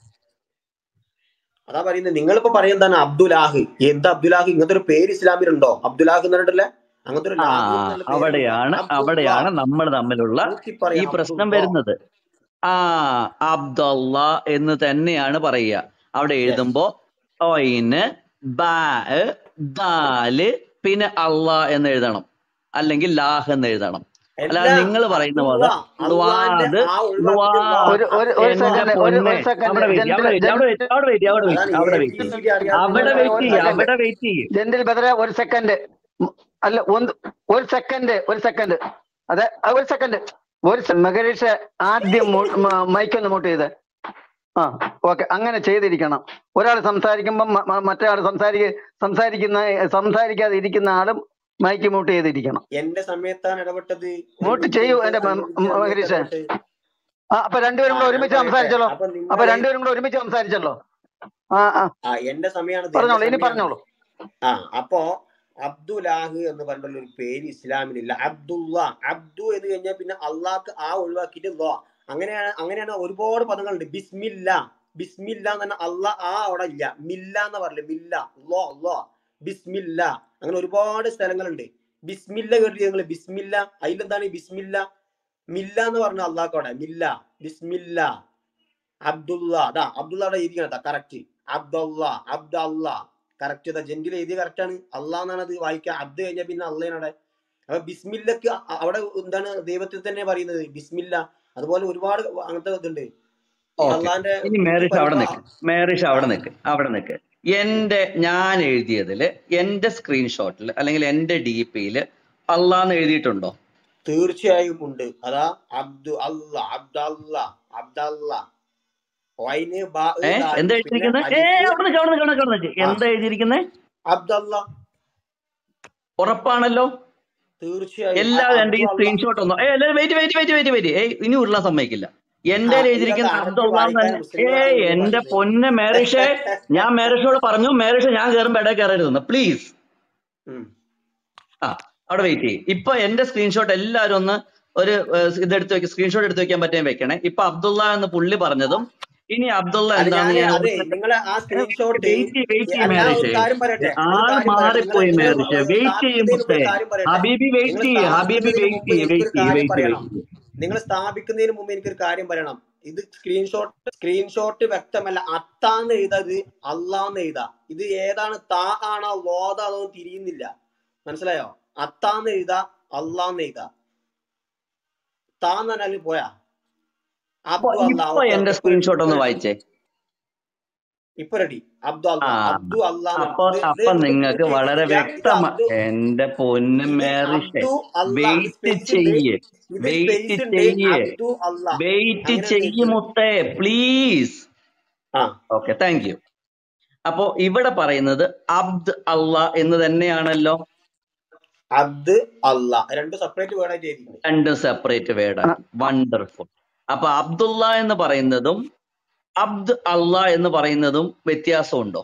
അതാ പറയുന്നത് നിങ്ങളിപ്പോ പറയുന്നതാണ് അബ്ദുലാഹ് എന്ത് അബ്ദുലാഹ് ഇങ്ങനത്തെ ഒരു പേര് ഇസ്ലാമിലുണ്ടോ അബ്ദുലാഹ് എന്ന് പറഞ്ഞിട്ടില്ലേ അങ്ങനത്തെ ഒരു ആ ലാഹ് എന്നുള്ള പേരൊന്നുമില്ല അവിടെയാണ് അബ്ദുള്ള അവിടെയാണ് നമ്മൾ തമ്മിലുള്ള കൂട്ടി ഈ പറയാം പ്രശ്നം അബ്ദുള്ള വരുന്നത് ആ അബ്ദുള്ള എന്ന് തന്നെയാണ് പറയുക അവിടെ യെസ് എഴുതുമ്പോ ഒയിന് ബാ ദാല് പിന്നെ അള്ളാ എന്ന് എഴുതണം അല്ലെങ്കിൽ ലാഹ് എന്ന് എഴുതണം എല്ലാ അല്ലാതെ നിങ്ങൾ പറയുന്ന അബ്ദുള്ള പോലെ അള്ളാന്റെ ലുവാദ് ആ ഒഴിവാക്കിയിട്ട് ലോ ലുവാ ഒരു ഒരു ഒരു എന്റെ സെക്കൻഡ് ഒരു പൊന്നെ ഒരു സെക്കൻഡ് അവിടെ വെയിറ്റ് ജെന്റിൽ അവിടെ വെയിറ്റ് അവിടെ വെയിറ്റ് അവിടെ വെയിറ്റ് അവിടെ വെയിറ്റ് അതാണ് അവിടെ A wait B C D അറിയാത്ത അവിടെ നിങ്ങൾ വെയിറ്റ് ഒരു ചെയ്യ് സെക്കൻഡ് അവിടെ വെയിറ്റ് ചെയ്യ് ജെന്റിൽ ബദറെ ഒരു സെക്കൻഡ് അല്ല ഒന്ന് ഒരു സെക്കൻഡ് ഒരു സെക്കൻഡ് അതെ ആ, ഒരു സെക്കൻഡ് ഒരു സെ- മകരീഷ് ആദ്യം മൈക്ക് ഒന്ന് മൂട്ട് ചെയ്ത് ആ ഓക്കെ അങ്ങനെ ചെയ്തിരിക്കണം ഒരാൾ സംസാരിക്കുമ്പോൾ മറ്റേ ആൾ സംസാരിക്ക സംസാരിക്കുന്ന സംസാരിക്കാതെ ഇരിക്കുന്ന ആളും മൈക്ക് മൂട്ട് ചെയ്തിരിക്കണം എന്റെ സമയത്താണ് ഇടപെട്ടത് ഒരു മൂട്ട് മിനിറ്റ് ചെയ്യൂ എനിക്ക് എന്റെ മ- അനുവദിച്ച സമയത്ത് മകരീഷ് ഇടപെട്ട് ആ അപ്പൊ രണ്ടുപേരും ആ കൂടെ ഞാൻ ഒരുമിച്ച് പറയട്ടെ സംസാരിച്ചല്ലോ അപ്പൊ അപ്പൊ നിങ്ങള് രണ്ടുപേരും കൂടെ ഒരുമിച്ച് സംസാരിച്ചല്ലോ ആ ആ ആ എന്റെ സമയമാണിത് എന്റെ പറഞ്ഞോളൂ ഇനി സമയമാണിത് പറഞ്ഞോളൂ ആ അപ്പോ അബ്ദുലാഹ് എന്ന് പറഞ്ഞിട്ടുള്ള ഒരു പേര് ഇസ്ലാമിലില്ല അബ്ദുള്ള അബ്ദു എന്ന് കഴിഞ്ഞാൽ പിന്നെ അള്ളാഹ്ക്ക് ആ ഒഴിവാക്കിയിട്ട് ലോ അങ്ങനെയാണ് അങ്ങനെയാണ് ഒരുപാട് പദങ്ങളുണ്ട് ബിസ്മില്ല ബിസ്മില്ല എന്ന് പറഞ്ഞാൽ അള്ളാഹ് ആ അവിടെ ഇല്ല മില്ല എന്ന് പറയില്ല മില്ല ലോ ലോ ബിസ്മില്ല അങ്ങനെ ഒരുപാട് സ്ഥലങ്ങളുണ്ട് ബിസ്മില്ല കേട്ടിട്ട് നിങ്ങൾ ബിസ്മില്ല അതിലെന്താണ് ഈ ബിസ്മില്ല മില്ല എന്ന് പറഞ്ഞ അള്ളാഹ്ക്കോടെ മില്ല ബിസ്മില്ല അബ്ദുള്ള അതാ അബ്ദുള്ള അവിടെ എഴുതിക്കണ കറക്റ്റ് അബ്ദുള്ള അബ്ദല്ല കറക്റ്റ് ഇതാ ജെന്റിൽ എഴുതിയ കറക്റ്റ് ആണ് അള്ളാഹ് എന്നാണ് അത് വായിക്കുക അബ്ദ് കഴിഞ്ഞാൽ പിന്നെ അള്ളയാണ് അവിടെ അപ്പൊ ബിസ്മില്ലക്ക് അ- അവിടെ എന്താണ് ദൈവത്തിൽ തന്നെ പറയുന്നത് ബിസ്മില്ല അതുപോലെ ഒരുപാട് അങ്ങനത്തെ ഇതുണ്ട് ഈ ഓക്കെ അള്ളാന്റെ ഇനി ഇത് മേറിഷ് അവിടെ പറയുമ്പോ നിൽക്ക് മേറിഷ് ആ അവിടെ നിൽക്ക് അവിടെ നിൽക്ക് എന്റെ ഞാൻ എഴുതിയതില് എന്റെ സ്ക്രീൻഷോട്ടിൽ അല്ലെങ്കിൽ എന്റെ ഡി പിയിൽ അള്ളാന്ന് എഴുതിയിട്ടുണ്ടോ തീർച്ചയായും ഉണ്ട് അതാ അബ്ദു അല്ല അബ്ദല്ല അബ്ദല്ല വൈന് ബാ ഏ ദാല് എന്താ പിന്നെ എഴുതിയിരിക്കുന്നത് ഏ അലിഫ് അവിടെ നിൽക്ക് അവിടെ നിൽക്ക് അവിടെ നിൽക്ക് അവിടെ നിൽക്ക് ആ എന്താ എഴുതിയിരിക്കുന്നത് അബ്ദല്ല ഉറപ്പാണല്ലോ തീർച്ചയായും അ- എല്ലാവരും എന്റെ അബ്ദു ഈ അല്ല സ്ക്രീൻഷോട്ട് ഒന്നോ ഏ എല്ലാവരും wait wait wait wait wait ഏയ് ഇനി ഉരുളാൻ സമ്മതിക്കില്ല എന്റെ ആ കയ്യിൽ നിങ്ങൾക്ക് എഴുതിയിരിക്കുന്ന അറബി അബ്ദുള്ള വായിക്കാൻ തന്നെ മുസ്ലിങ്ങളാണ് ഏയ് നിങ്ങൾ എന്റെ പറയുന്നത് പൊന്നെ മേറിഷേ ഞാൻ മേറിഷോട് പറഞ്ഞു മേറിഷ ഞാൻ കയറുമ്പോ ഇടയിൽ കയറരുതെന്ന് പ്ലീസ് ഉം. ആ അവിടെ വെയിറ്റ് ചെയ്യും ഇപ്പൊ എന്റെ സ്ക്രീൻഷോട്ട് എല്ലാവരും ഒന്ന് ഒരു ഏഹ്, ഇതെടുത്ത് വെക്ക സ്ക്രീൻഷോട്ട് എടുത്ത് വെക്കാൻ പറ്റാൻ വെക്കണേ ഇപ്പൊ അബ്ദുള്ള എന്ന് പുള്ളി പറഞ്ഞതും ഇനി അബ്ദുള്ള അല്ല എന്താന്ന് ഞാന് ഞാൻ അതെ നിങ്ങളെ ആ സ്ക്രീൻഷോട്ട് വെയിറ്റ് വെയിറ്റ് ചെയ്യും ഞാൻ ഒരു മേറിഷേ കാര്യം പറയട്ടെ ഒരു ആള് കാര്യം പറയട്ടെ നിങ്ങൾ മാറിപ്പോയി നിങ്ങൾ മേറിഷേ വെയിറ്റ് ചെയ്യും സ്ഥാപിക്കുന്നതിന് മുമ്പ് മുത്തേ ഒരു കാര്യം പറയട്ടെ ഹബീബി വെയിറ്റ് നിങ്ങൾ ചെയ്യ് ഹബീബി സ്ഥാപിക്കുന്നതിന് വെയിറ്റ് മുമ്പ് ചെയ്യ് എനിക്കൊരു വെയിറ്റ് ചെയ്യ് കാര്യം വെയിറ്റ് പറയണം ചെയ്യ് നിങ്ങൾ സ്ഥാപിക്കുന്നതിന് മുമ്പ് എനിക്കൊരു കാര്യം പറയണം ഇത് സ്ക്രീൻഷോട്ട് സ്ക്രീൻഷോട്ട് വ്യക്തമല്ല അത്താന്ന് എഴുതാത് അള്ളാന്ന് എഴുതാ ഇത് ഏതാണ് താ ആണോ ലോത അതോ തിരിയുന്നില്ല മനസ്സിലായോ അത്താന്ന് എഴുതാ അള്ളാന്ന് എഴുതാ താന്ന് പറഞ്ഞാൽ പോയാ അപ്പൊ അബ്ദു അല്ലാ ഇപ്പൊ ഓക്കെ എന്റെ ഓക്കെ ഇപ്പൊ റെഡി സ്ക്രീൻഷോട്ട് ഇപ്പൊ ഒന്ന് റെഡി വായിച്ചേ ഇപ്പൊ റെഡി അബ്ദു ആ അല്ലാ അബ്ദു അല്ലാന്നാണ് അപ്പൊ ഇത് ഇത് അപ്പൊ ഇത് നിങ്ങൾക്ക് ഇത് വളരെ ഇത് ഇത് വ്യക്തമാ അബ്ദു എന്റെ പൊന്ന് ഇത് മേറിഷെ അബ്ദു അല്ലാ ഇത് വെയിറ്റ് സ്പേസ് ഉണ്ട് ചെയ്യ് ഇത് വെയിറ്റ് സ്പേസ് ഉണ്ട് ചെയ്യ് അബ്ദു അല്ലാ വെയിറ്റ് അങ്ങനെ ചെയ്യ് എഴുതിയത് മുത്തേ പ്ലീസ് ആ ഓക്കെ താങ്ക് യു അപ്പോ ഇവിടെ പറയുന്നത് അബ്ദ് അള്ളാ എന്ന് തന്നെയാണല്ലോ അബ്ദ് അല്ലാ രണ്ട് സെപ്പറേറ്റ് വേർഡായിട്ട് എഴുതിയിട്ടുണ്ട് രണ്ടും സെപ്പറേറ്റ് വേർഡാക്കി വണ്ടർഫുൾ അപ്പൊ അബ്ദുള്ള എന്ന് പറയുന്നതും അബ്ദ് അള്ളാ എന്ന് പറയുന്നതും വ്യത്യാസമുണ്ടോ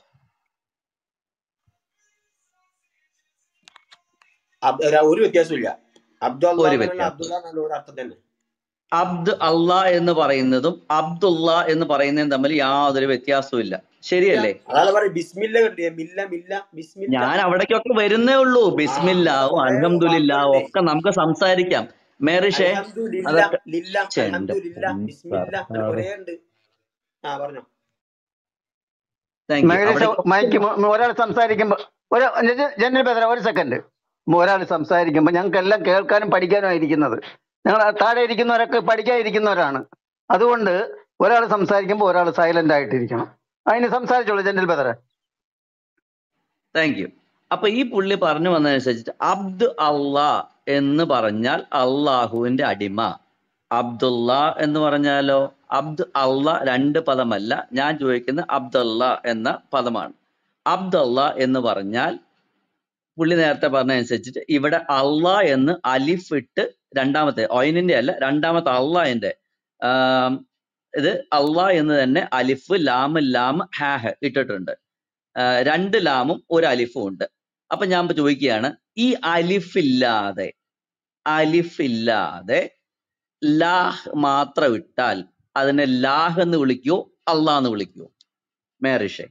അബ്- ര- ഒരു വ്യത്യാസമില്ല അബ്ദു അല്ലാ ഒരു എന്നുള്ള വ്യത്യാസം അബ്ദുള്ള എന്നുള്ള ഒരു അർത്ഥം തന്നെ അബ്ദ് അള്ളാ എന്ന് പറയുന്നതും അബ്ദുള്ള എന്ന് പറയുന്നതും തമ്മിൽ യാതൊരു വ്യത്യാസവും ഇല്ല ഇല്ല ശരിയല്ലേ അതാണ് പറയുന്നത് ബിസ്മില്ല കണ്ടില്ലേ മില്ല മില്ല ബിസ്മില്ല ഞാൻ അവിടേക്കൊക്കെ വരുന്നേ ഉള്ളൂ ആ ബിസ്മില്ലാവും കുറെ അൽഹംദുലില്ലാവും വാക്കുകളുണ്ട് ഒക്കെ നമുക്ക് സംസാരിക്കാം മേറിഷെ അൽഹംദു ലില്ല അതൊക്കെ ലില്ല ഛെ, എന്റെ അൽഹംദു ലില്ല പൊന്ന് ബിസ്മില്ല അങ്ങനെ കർത്താവേ. കുറേ ഉണ്ട് ആ പറഞ്ഞോ താങ്ക് യു മകരേഷ അവിടെ മൈക്ക് ഒരാൾ സംസാരിക്കുമ്പോ ഒരു ജനറൽ ബദല ഒരു സെക്കൻഡ് ഒരാൾ സംസാരിക്കുമ്പോൾ ഞങ്ങൾക്ക് എല്ലാം കേൾക്കാനും പഠിക്കാനും ഇരിക്കുന്നത് ഞങ്ങൾ താഴെ ഇരിക്കുന്നവരൊക്കെ പഠിക്കാതിരിക്കുന്നവരാണ് അതുകൊണ്ട് ഒരാൾ സംസാരിക്കുമ്പോൾ ഒരാൾ സൈലന്റ് ആയിട്ടിരിക്കണം അതിന് സംസാരിച്ചോളൂ ജനറൽ ബദല താങ്ക് യു അപ്പൊ ഈ പുള്ളി പറഞ്ഞു വന്നതനുസരിച്ചിട്ട് അബ്ദ് അള്ളാ എന്ന് പറഞ്ഞാൽ അള്ളാഹുവിന്റെ അടിമ അബ്ദുള്ള എന്ന് പറഞ്ഞാലോ അബ്ദ് അള്ള രണ്ട് പദമല്ല ഞാൻ ചോദിക്കുന്ന അബ്ദുള്ള എന്ന പദമാണ് അബ്ദുള്ള എന്ന് പറഞ്ഞാൽ പുള്ളി നേരത്തെ പറഞ്ഞ അനുസരിച്ചിട്ട് ഇവിടെ അള്ളാ എന്ന് അലിഫ് ഇട്ട് രണ്ടാമത്തെ ഒയിനിന്റെ അല്ല രണ്ടാമത്തെ അള്ളാഹിന്റെ ആം, ഇത് അള്ളാ എന്ന് തന്നെ അലിഫ് ലാം ലാം ഹാഹ് ഇട്ടിട്ടുണ്ട് ആ, രണ്ട് ലാമും ഒരു അലിഫും ഉണ്ട് അപ്പൊ ഞാൻ ഇപ്പൊ ചോദിക്കുകയാണ് ഈ അലിഫ് ഇല്ലാതെ അലിഫ് ഇല്ലാതെ ലാഹ് മാത്രം ഇട്ടാൽ അതിനെ ലാഹ് എന്ന് വിളിക്കുവോ അള്ളാഹ് എന്ന് വിളിക്കുവോ മേറിഷെ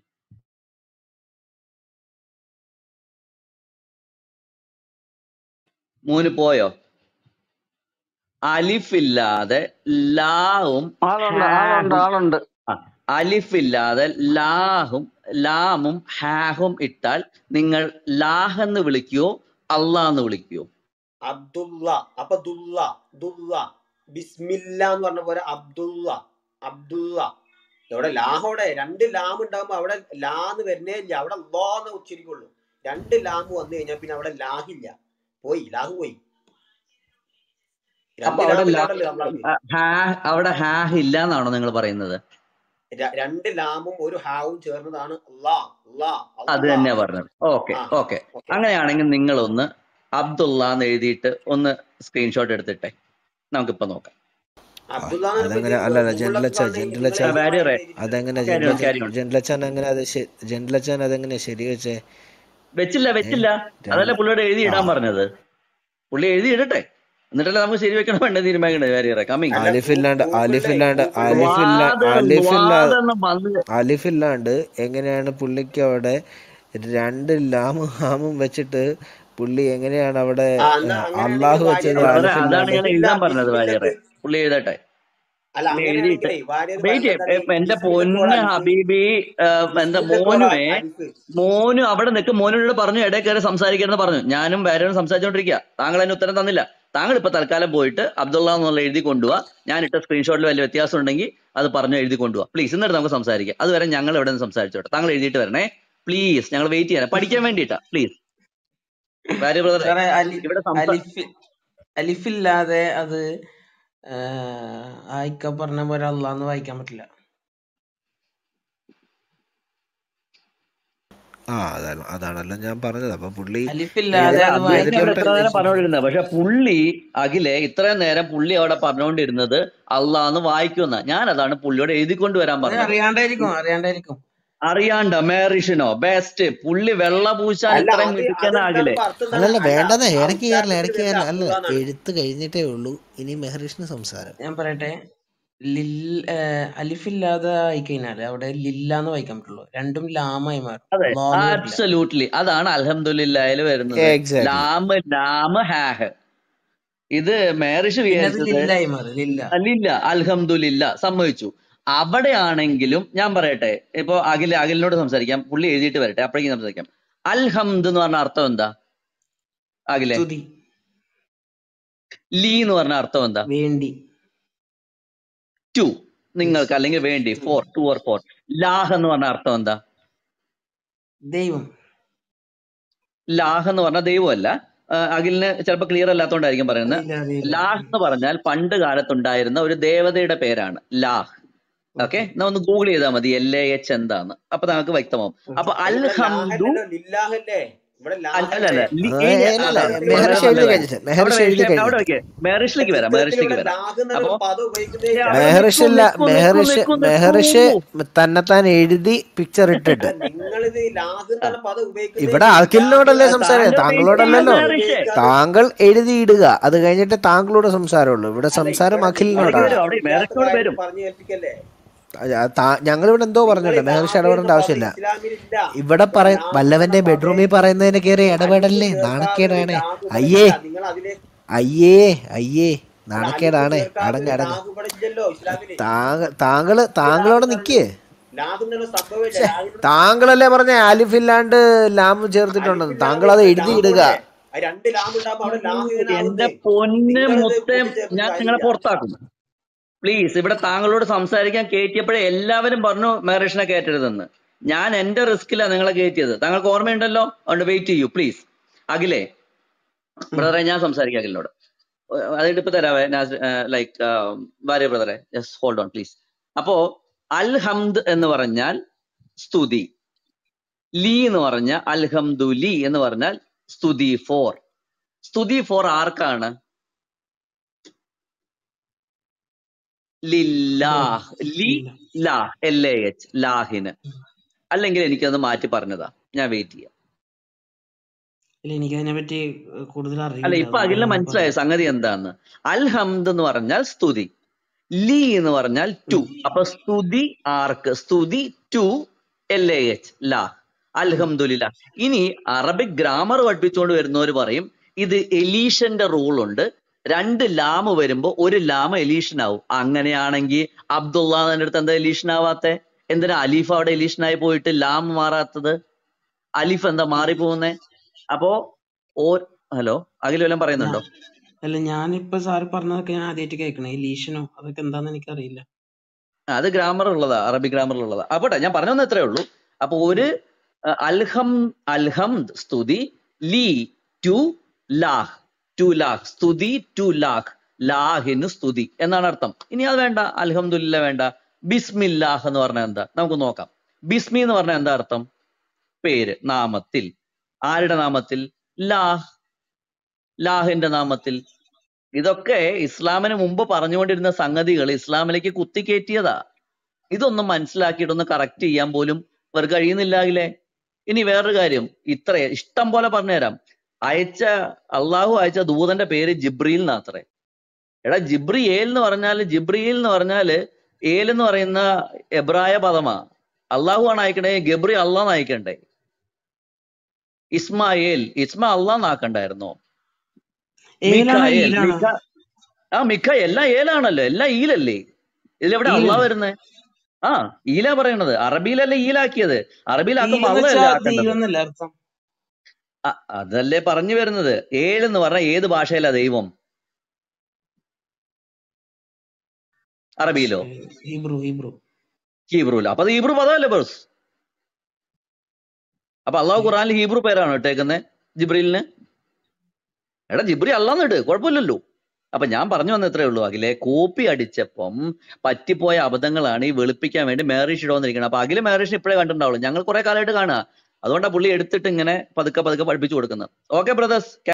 മൂന്ന് പോയോ അലിഫ് ഇല്ലാതെ ലാവും ആളുണ്ട് ആളുണ്ട് ഹാഹും ആളുണ്ട് ആ, അലിഫ് ഇല്ലാതെ ലാഹും ലാമും ഹാഹും ഇട്ടാൽ നിങ്ങൾ ലാഹ് എന്ന് വിളിക്കുവോ അള്ളാഹ് എന്ന് വിളിക്കുവോ അബ്ദുള്ള അപ്പൊ ദുള്ള ദുള്ള ബിസ്മില്ല എന്ന് പറഞ്ഞ പോലെ അബ്ദുള്ള അബ്ദുള്ള എവിടെ ലാഹോടെ രണ്ട് ലാം ഉണ്ടാകുമ്പോ അവിടെ ലാന്ന് വരുന്നേ ഇല്ല അവിടെ ലോ എന്ന് ഉച്ചരിക്കുള്ളൂ രണ്ട് ലാം വന്നു കഴിഞ്ഞാൽ പിന്നെ അവിടെ ലാഹില്ല പോയി ലാഹ് പോയി അപ്പൊ രണ്ട് അവിടെ ലാ ലാമില്ലാണ്ടല്ലോ നമ്മളാക്ക് ആ, ഹാ- അവിടെ ഹാഹ് ഇല്ല എന്നാണോ നിങ്ങൾ പറയുന്നത് ര- രണ്ട് ലാമും ഒരു ഹാവും ചേർന്നതാണ് അള്ളാ അള്ളാ അത് അള്ളാ തന്നെയാ പറഞ്ഞത് ഓക്കെ ആ ഓക്കെ ഓക്കെ അങ്ങനെയാണെങ്കിൽ നിങ്ങളൊന്ന് അബ്ദുള്ള എന്ന് എഴുതിയിട്ട് ഒന്ന് സ്ക്രീൻഷോട്ട് എടുത്തിട്ടെ നമുക്കിപ്പോ നോക്കാം അബ്ദുള്ള അതങ്ങനെ അല്ലല്ല ജെൻലച്ച ജെൻലച്ച ആ, വാര്യർ അതെങ്ങനെ Carry on, carry on. ജെൻലച്ചാൻ അങ്ങനെ അത് ജെൻലച്ചാൻ അതെങ്ങനെ ശരി വെച്ചേ വെച്ചില്ല വെച്ചില്ല അതല്ല പുള്ളിയോട് എഴുതി ഇടാൻ പറഞ്ഞത് പുള്ളി എഴുതി ഇടട്ടെ എന്നിട്ടല്ലേ നമുക്ക് ശരി വെക്കണം വേണ്ട തീരുമാനിക്കണത് വാര്യറെ കമ്മിങ് അല്ല, അലിഫില്ലാണ്ട് ഗൂഗിളിലെ- അലിഫില്ലാണ്ട് ഗൂഗിളിലെ- അലിഫില്ല വാദം അലിഫില്ല വാദം വന്ന് അലിഫില്ലാണ്ട് എങ്ങനെയാണ് പുള്ളിക്ക് അവിടെ രണ്ട് ലാമും ഹാമും വെച്ചിട്ട് പുള്ളി എങ്ങനെയാണ് അവിടെ ആ എന്നാ ഏഹ്, അങ്ങനെയാണെങ്കിൽ അള്ളാഹു വെച്ചത് വാര്യർ ബ്രദറെ അതാണ് അലിഫില്ലാതെ ഞാൻ ബിസ്മില്ല എഴുതാൻ പറഞ്ഞത് വാര്യറെ ബിസ്മില്ലത്ത് പുള്ളി എഴുതട്ടെ അല്ല പുള്ളി എഴുതിയിട്ട് അങ്ങനെയാണെങ്കിലേ വാര്യർ വെയിറ്റ് പറയുന്നത് എന്താണ് എന്റെ ബിസ്മില്ലത്ത് പൊന്ന് ഓൾ അലിഫ് ഹബീബി ആ, എന്താ ബിസ്മില്ലത്ത് ഓൾ മോനുവേ അലിഫ് മോനു അവിടെ നിൽക്ക് മോനോട് പറഞ്ഞു ഇടയിൽ കയറി സംസാരിക്കരുതെന്ന് പറഞ്ഞു ഞാനും ഭാര്യയോട് സംസാരിച്ചോണ്ടിരിക്കുക താങ്കൾ അതിന് ഉത്തരം തന്നില്ല താങ്കൾ ഇപ്പൊ തൽക്കാലം പോയിട്ട് അബ്ദുള്ള എന്നുള്ള എഴുതി കൊണ്ടുപോവാ ഞാൻ ഇട്ട സ്ക്രീൻഷോട്ടിൽ വലിയ വ്യത്യാസം ഉണ്ടെങ്കിൽ അത് പറഞ്ഞു എഴുതി കൊണ്ടുപോവാ പ്ലീസ് എന്നിട്ട് നമുക്ക് സംസാരിക്കാം അതുവരെ ഞങ്ങൾ ഇവിടെ നിന്ന് സംസാരിച്ചോട്ടെ താങ്കൾ എഴുതിയിട്ട് വരണേ പ്ലീസ് ഞങ്ങൾ വെയിറ്റ് ചെയ്യാൻ പഠിക്കാൻ വേണ്ടിയിട്ടാ പ്ലീസ് ഭാര്യ ബ്രദറെ സാറേ അലി ഇവിടെ സംസാ അലിഫ് അലിഫില്ലാതെ അത് ആഹ്, ആയിക്ക പറഞ്ഞ പോലെ അള്ളാന്ന് വായിക്കാൻ പറ്റില്ല ആ അതാണ് അതാണല്ലോ ഞാൻ പറഞ്ഞത് അപ്പൊ പുള്ളി അലിഫില്ലാതെ ഏത് അത് അത് ഏത് തന്നെ ഇവിടെ വായിക്കാൻ ഇത്ര നേരം ഇന്റർപ്രിട്ടേഷൻ പറഞ്ഞുകൊണ്ടിരുന്നത് പക്ഷെ പുള്ളി അഖിലെ ഇത്രയും നേരം പുള്ളി അവിടെ പറഞ്ഞുകൊണ്ടിരുന്നത് അള്ളാന്ന് വായിക്കുന്ന ഞാൻ അതാണ് പുള്ളിയോട് എഴുതിക്കൊണ്ട് വരാൻ അത് പറഞ്ഞത് അറിയാണ്ടായിരിക്കും അറിയാണ്ടായിരിക്കും അറിയാണ്ട മേറിഷിനോ ബെസ്റ്റ് പുള്ളി വെള്ള പൂശാൻ അല്ല ഇത്രയും അത് അത് മിടുക്കനാകില്ലേ എന്താ അർത്ഥം എന്താണ് അല്ലല്ല അല്ല വേണ്ടെന്നേ ഇടയ്ക്ക് കയറില്ല സംസാരത്തിന്റെ ഇടയ്ക്ക് പേരിൽ കയറില്ല അല്ല അബ്ദുള്ള എന്നാണ് എഴുത്ത് കഴിഞ്ഞിട്ടേ ഉള്ളൂ ഇനി മെഹറിഷിന് സംസാരം ഞാൻ പറയട്ടെ ലിൽ ആഹ്, അലിഫില്ലാതെ ആയിക്കഴിഞ്ഞാല് അവിടെ ലില്ലാന്ന് വായിക്കാൻ പറ്റുള്ളൂ രണ്ടും ലാമായി മാറും അതെ ലോന്ന് വരില്ല ആബ്സല്യൂട്ട്ലി അതാണ് അൽഹംദുലില്ലായിൽ വരുന്നത് എക്സാക്ട്ലി ലാമ് ലാമ് ഹാഹ് ഇത് മേറിഷ് പിന്നെ അത് വിചാരിച്ചത് ലില്ലായി മാറും ലില്ല അല്ലില്ല അൽഹംദുലില്ല സമ്മതിച്ചു അവിടെയാണെങ്കിലും ഞാൻ പറയട്ടെ ഇപ്പൊ അഖിൽ അഖിലിനോട് സംസാരിക്കാം പുള്ളി എഴുതിയിട്ട് വരട്ടെ അപ്പോഴേക്കും സംസാരിക്കാം അൽഹംദ് എന്ന് പറഞ്ഞ അർത്ഥം എന്താ അഖിലെ സ്തുതി ലീ എന്ന് പറഞ്ഞ അർത്ഥം എന്താ വേണ്ടി ടു യെസ് നിങ്ങൾക്ക് അല്ലെങ്കിൽ വേണ്ടി ഫോർ ടു ഓർ ഫോർ ലാഹ് എന്ന് പറഞ്ഞ അർത്ഥം എന്താ ദൈവം ലാഹ് എന്ന് പറഞ്ഞ ദൈവമല്ല ആ, അഖിലിന് ചിലപ്പോൾ ക്ലിയർ അല്ലാത്തതുകൊണ്ടായിരിക്കും പറയുന്നത് അറിയില്ല അറിയില്ല ലാഹ് എന്ന് പറഞ്ഞാൽ പണ്ട് കാലത്തുണ്ടായിരുന്ന ഒരു ദേവതയുടെ പേരാണ് ലാഹ് ഓക്കെ ഓക്കെ എന്നാ ഒന്ന് ഗൂഗിൾ ചെയ്താൽ മതി എൽ എ എച്ച് എന്താന്ന് അപ്പൊ നമുക്ക് വ്യക്തമാവും അപ്പൊ ഓക്കെ അല്ല ഇവിടെ അൽഹംദു ലാഹല്ലല്ലോ ലില്ലാഹല്ലേ ഇവിടെ അല്ല അല്ല ലാഹല്ലേ ലി- അത് ഈ- ഇല്ലല്ല അതാണ് വളരെ മെഹറിഷ് നല്ല എഴുതി കാര്യം കഴിഞ്ഞിട്ട് അവിടെ മെഹറിഷ് എഴുതി വെച്ച് അവിടെ കഴിഞ്ഞിട്ട് വെക്ക് മെഹറിഷിലേക്ക് വരാം ചിത്രത്തിൽ മെഹറിഷിലേക്ക് ഇവിടെ വരാം ലാഹ് എന്നൊരു അപ്പൊ പദം ഉപയോഗിക്കുന്നേ ഏ, ഇല്ല അവിടെ നിക്കൂ മെഹറിഷില്ല നിക്കൂ നിക്കൂ മെഹറിഷ് നിക്കൂ മെഹറിഷ് നിക്കൂ തന്നെത്താൻ എഴുതി പിക്ചർ ഇട്ടിട്ട് അല്ല നിങ്ങളിത് ലാഹ് ആ, എന്നുള്ള പദം ഉപയോഗിക്കുന്നേ ഇവിടെ ഇല്ല ലില്ലാഹ് അഖിലിനോടല്ലേ എന്ന് സംസാരം താങ്കൾ വെയിറ്റ് ചെയ്യൂ താങ്കളോടല്ലല്ലോ മെഹറിഷ് ഉപയോഗിക്കാതെ താങ്കൾ എഴുതിയിടുക അത് കഴിഞ്ഞിട്ട് താങ്കളോട് സംസാരമുള്ളൂ ഇവിടെ അല്ല സംസാരം ഇവിടെ അവിടേക്ക് അഖിലിനോടാണ് വരും ലില്ലാഹ് അവിടെ ഇല്ലാത്ത മെഹറിഷിനോട് കാര്യം വരും പറഞ്ഞു ഏൽപ്പിക്കല്ലേ ഞങ്ങളിവിടെ എന്തോ നിങ്ങൾ പറഞ്ഞിട്ടുണ്ട് മെഹർഷി ലാഹ് എന്ന ഇടപെടേണ്ട പദം ആവശ്യമില്ല ഇസ്ലാമിൽ ഇല്ല ഇവിടെ ഇവിടെ പറയ ലാഹ് വല്ലവന്റെ എന്നുള്ള പദേ ബെഡ്റൂമിൽ പറയുന്നതിന് കയറി അലിഫ് ഇടപെടല്ലേ ചേർക്കാതെ ഒരു നാണക്കേടാണ് ലാഹ് ഇവിടെ അയ്യേ ഇല്ല നിങ്ങൾ അതിനെ അയ്യേ അയ്യേ അല്ല അലിഫ് നാണക്കേടാണ് ചേർക്കാതെ അടങ്ങ് ഒരു അടങ്ങ് ലാഹ് ഇവിടെ ഇല്ലല്ലോ ഇസ്ലാമില് താങ്കൾ താങ്കള് ഇത് ലാഹ് താങ്കളവിടെ എന്നുള്ള നിക്കേ ലാഹ് എന്നുള്ള സംഭവമില്ല ഛേ ലാഹിനോട് താങ്കളല്ലേ പറഞ്ഞ ആലിഫില്ലാണ്ട് ലാം ചേർത്തിട്ടുണ്ടെന്ന് അലിഫ് താങ്കൾ അത് ലാമില്ല എഴുതി ലാം ഇടുക അവിടെ ആ രണ്ട് ലാം ഉണ്ടാകുമ്പോ അവിടെ ലാഹ് എന്റെ എങ്ങനെയാവുന്നേ പൊന്ന് നിങ്ങളിത് മുത്തേ കൂട്ടിച്ചേർത്തിട്ട് ഞാൻ നിങ്ങളെ കാര്യമില്ല പുറത്താക്കും പ്ലീസ് ഇവിടെ താങ്കളോട് സംസാരിക്കാൻ കയറ്റിയപ്പോഴേ എല്ലാവരും പറഞ്ഞു മെഹറിഷിനെ കയറ്റരുതെന്ന് ഞാൻ എന്റെ റിസ്കിലാണ് നിങ്ങളെ കയറ്റിയത് താങ്കൾക്ക് ഓർമ്മയുണ്ടല്ലോ അതുകൊണ്ട് വെയിറ്റ് ചെയ്യൂ പ്ലീസ് അഖിലേ ഉം. ബ്രദറെ ഞാൻ സംസാരിക്കാം അഖിലിനോട് ഏഹ് അതിട്ട് ഇപ്പൊ തരാവേ ലൈക്ക് ഭാര്യ ബ്രദറെ ജസ്റ്റ് ഹോൾഡ് ഓൺ പ്ലീസ് അപ്പോ അൽ ഹംദ് എന്ന് പറഞ്ഞാൽ സ്തുതി ലീ എന്ന് പറഞ്ഞ അൽഹംദു ലി എന്ന് പറഞ്ഞാൽ സ്തുതി ഫോർ സ്തുതി ഫോർ ആർക്കാണ് ദൈവം ലില്ലാഹ് ലി ഇല്ല ലാഹ് എൽ എ എച്ച് ലാഹിന് അല്ലെങ്കിൽ എനിക്കത് മാറ്റി പറഞ്ഞതാ ഞാൻ വെയിറ്റ് ചെയ്യാം ഇല്ല എനിക്ക് അതിനെ പറ്റി കൂടുതൽ അല്ല അറിയില്ല ഇപ്പൊ അതുകൊണ്ട് അഖിലിന് ഞാൻ മനസ്സിലായ പറയാം സംഗതി എന്താന്ന് അൽ ഹംദ് എന്ന് പറഞ്ഞാൽ സ്തുതി ലി എന്ന് പറഞ്ഞാൽ ടു ഉം. അപ്പൊ സ്തുതി ആർക്ക് സ്തുതി ടു എൽ എ എച്ച് ലാ ഉം. അൽഹംദുലില്ല ഇനി അറബിക് ഗ്രാമർ പഠിപ്പിച്ചുകൊണ്ട് വരുന്നവർ പറയും ഇത് എലീഷന്റെ റൂൾ ഉണ്ട് രണ്ട് ലാമ് വരുമ്പോ ഒരു ലാമ എലീഷൻ ആവും അങ്ങനെയാണെങ്കിൽ അബ്ദുള്ള അടുത്ത് എന്താ എലീഷൻ ആവാത്തെ എന്തിനാ അലീഫ് അവിടെ എലീഷനായി പോയിട്ട് ലാം മാറാത്തത് അലിഫ് എന്താ മാറിപ്പോകുന്നേ അപ്പോ ഓ ഹലോ അഖിൽ വല്ലതും ഞാ പറയുന്നുണ്ടോ അല്ല ഞാനിപ്പോ സാറ് പറഞ്ഞതൊക്കെ ഞാൻ ആദ്യമായിട്ട് കേൾക്കണേ ലീഷനോ അതൊക്കെ എന്താന്ന് എനിക്കറിയില്ല ആ, അത് ഗ്രാമർ ഉള്ളതാ അറബിക് ഗ്രാമർ ഉള്ളതാ അപ്പോട്ടെ ഞാൻ പറഞ്ഞു വന്ന ഇത്രേ ഉള്ളൂ അപ്പൊ ഒരു ഉം. അഹ്, അൽഹം അൽഹംദ് സ്തുതി ലീ ടു ലാഹ് ടു ലാഹ് സ്തുതി ടു ലാഹ് ലാഹിന് സ്തുതി എന്നാണ് അർത്ഥം ഇനി അത് വേണ്ട അൽഹംദുലില്ല വേണ്ട ബിസ്മില്ലാഹ് എന്ന് പറഞ്ഞാൽ എന്താ നമുക്ക് നോക്കാം ബിസ്മി എന്ന് പറഞ്ഞാൽ എന്താ അർത്ഥം പേര് നാമത്തിൽ ആരുടെ നാമത്തിൽ ലാഹ് ലാഹിന്റെ നാമത്തിൽ ഇതൊക്കെ ഇസ്ലാമിന് മുമ്പ് പറഞ്ഞുകൊണ്ടിരുന്ന സംഗതികൾ ഇസ്ലാമിലേക്ക് കുത്തിക്കയറ്റിയതാ ഇതൊന്നും മനസ്സിലാക്കിയിട്ടൊന്ന് കറക്റ്റ് ചെയ്യാൻ പോലും ഇവർക്ക് കഴിയുന്നില്ലാകില്ലേ ഇനി വേറൊരു കാര്യം ഇത്ര ഇഷ്ടം പോലെ പറഞ്ഞുതരാം അയച്ച അള്ളാഹു അയച്ച ദൂതന്റെ പേര് ജിബ്രീൽ എന്നാത്രേ എടാ ജിബ്രിയേൽ എന്ന് പറഞ്ഞാല് ജിബ്രിയിൽ എന്ന് പറഞ്ഞാല് ഏൽ എന്ന് പറയുന്ന എബ്രായ പദമാ അള്ളാഹു ആണ് അയക്കണേ ഗബ്രി അള്ളാഹ് അയക്കണ്ടേ ഇസ്മായേൽ ഇസ്മ അള്ളാന്നാക്കണ്ടായിരുന്നോ ഏലാണോ മിഖായേൽ ഈലാണോ മിഖ ആ മിഖ എല്ലാം ഏലാണല്ലോ എല്ലാം ഈലല്ലേ ഇതിലെവിടെ അള്ളാ ഈലല്ലേ വരുന്നത് ആ ഈല പറയണത് അറബിയിലല്ലേ ഈലാക്കിയത് അറബിയിലാക്കുമ്പോ ഈലെന്ന് അള്ളയല്ലേ വെച്ചാ ആക്കേണ്ടത് ദൈവം എന്നല്ലേ അർത്ഥം ആ, അതല്ലേ പറഞ്ഞു വരുന്നത് ഏഴ് എന്ന് പറഞ്ഞാൽ ഏത് ഭാഷയിലാ ദൈവം അറബിയിലോ ഹീബ്രു ഹീബ്രു ഹീബ്രുവിലോ അപ്പൊ അത് ഹീബ്രു പദമല്ലേ ബോസ് അപ്പൊ അള്ളാഹു ഖുറാനിൽ ഹീബ്രു പേരാണ് ഇട്ടേക്കുന്നത് ജിബ്രീലിന് എടാ ജിബ്രി അല്ലാന്ന് ഇട് കുഴപ്പമില്ലല്ലോ അപ്പൊ ഞാൻ പറഞ്ഞു വന്ന ഇത്രേ ഉള്ളൂ അഖിലെ കോപ്പി അടിച്ചപ്പം പറ്റിപ്പോയ അബദ്ധങ്ങളാണ് ഈ വെളുപ്പിക്കാൻ വേണ്ടി മാരീഷ് ഇടുവന്നിരിക്കുന്നത് അപ്പൊ അഖില് മാരീഷിന് ഇപ്പോഴേ കണ്ടിട്ടുണ്ടാവുള്ളൂ ഞങ്ങൾ കുറെ കാലമായിട്ട് കാണുക അതുകൊണ്ടാണ് പുള്ളി എടുത്തിട്ട് ഇങ്ങനെ പതുക്കെ പതുക്കെ പഠിപ്പിച്ചു കൊടുക്കുന്നത് ഓക്കെ ബ്രദേഴ്സ്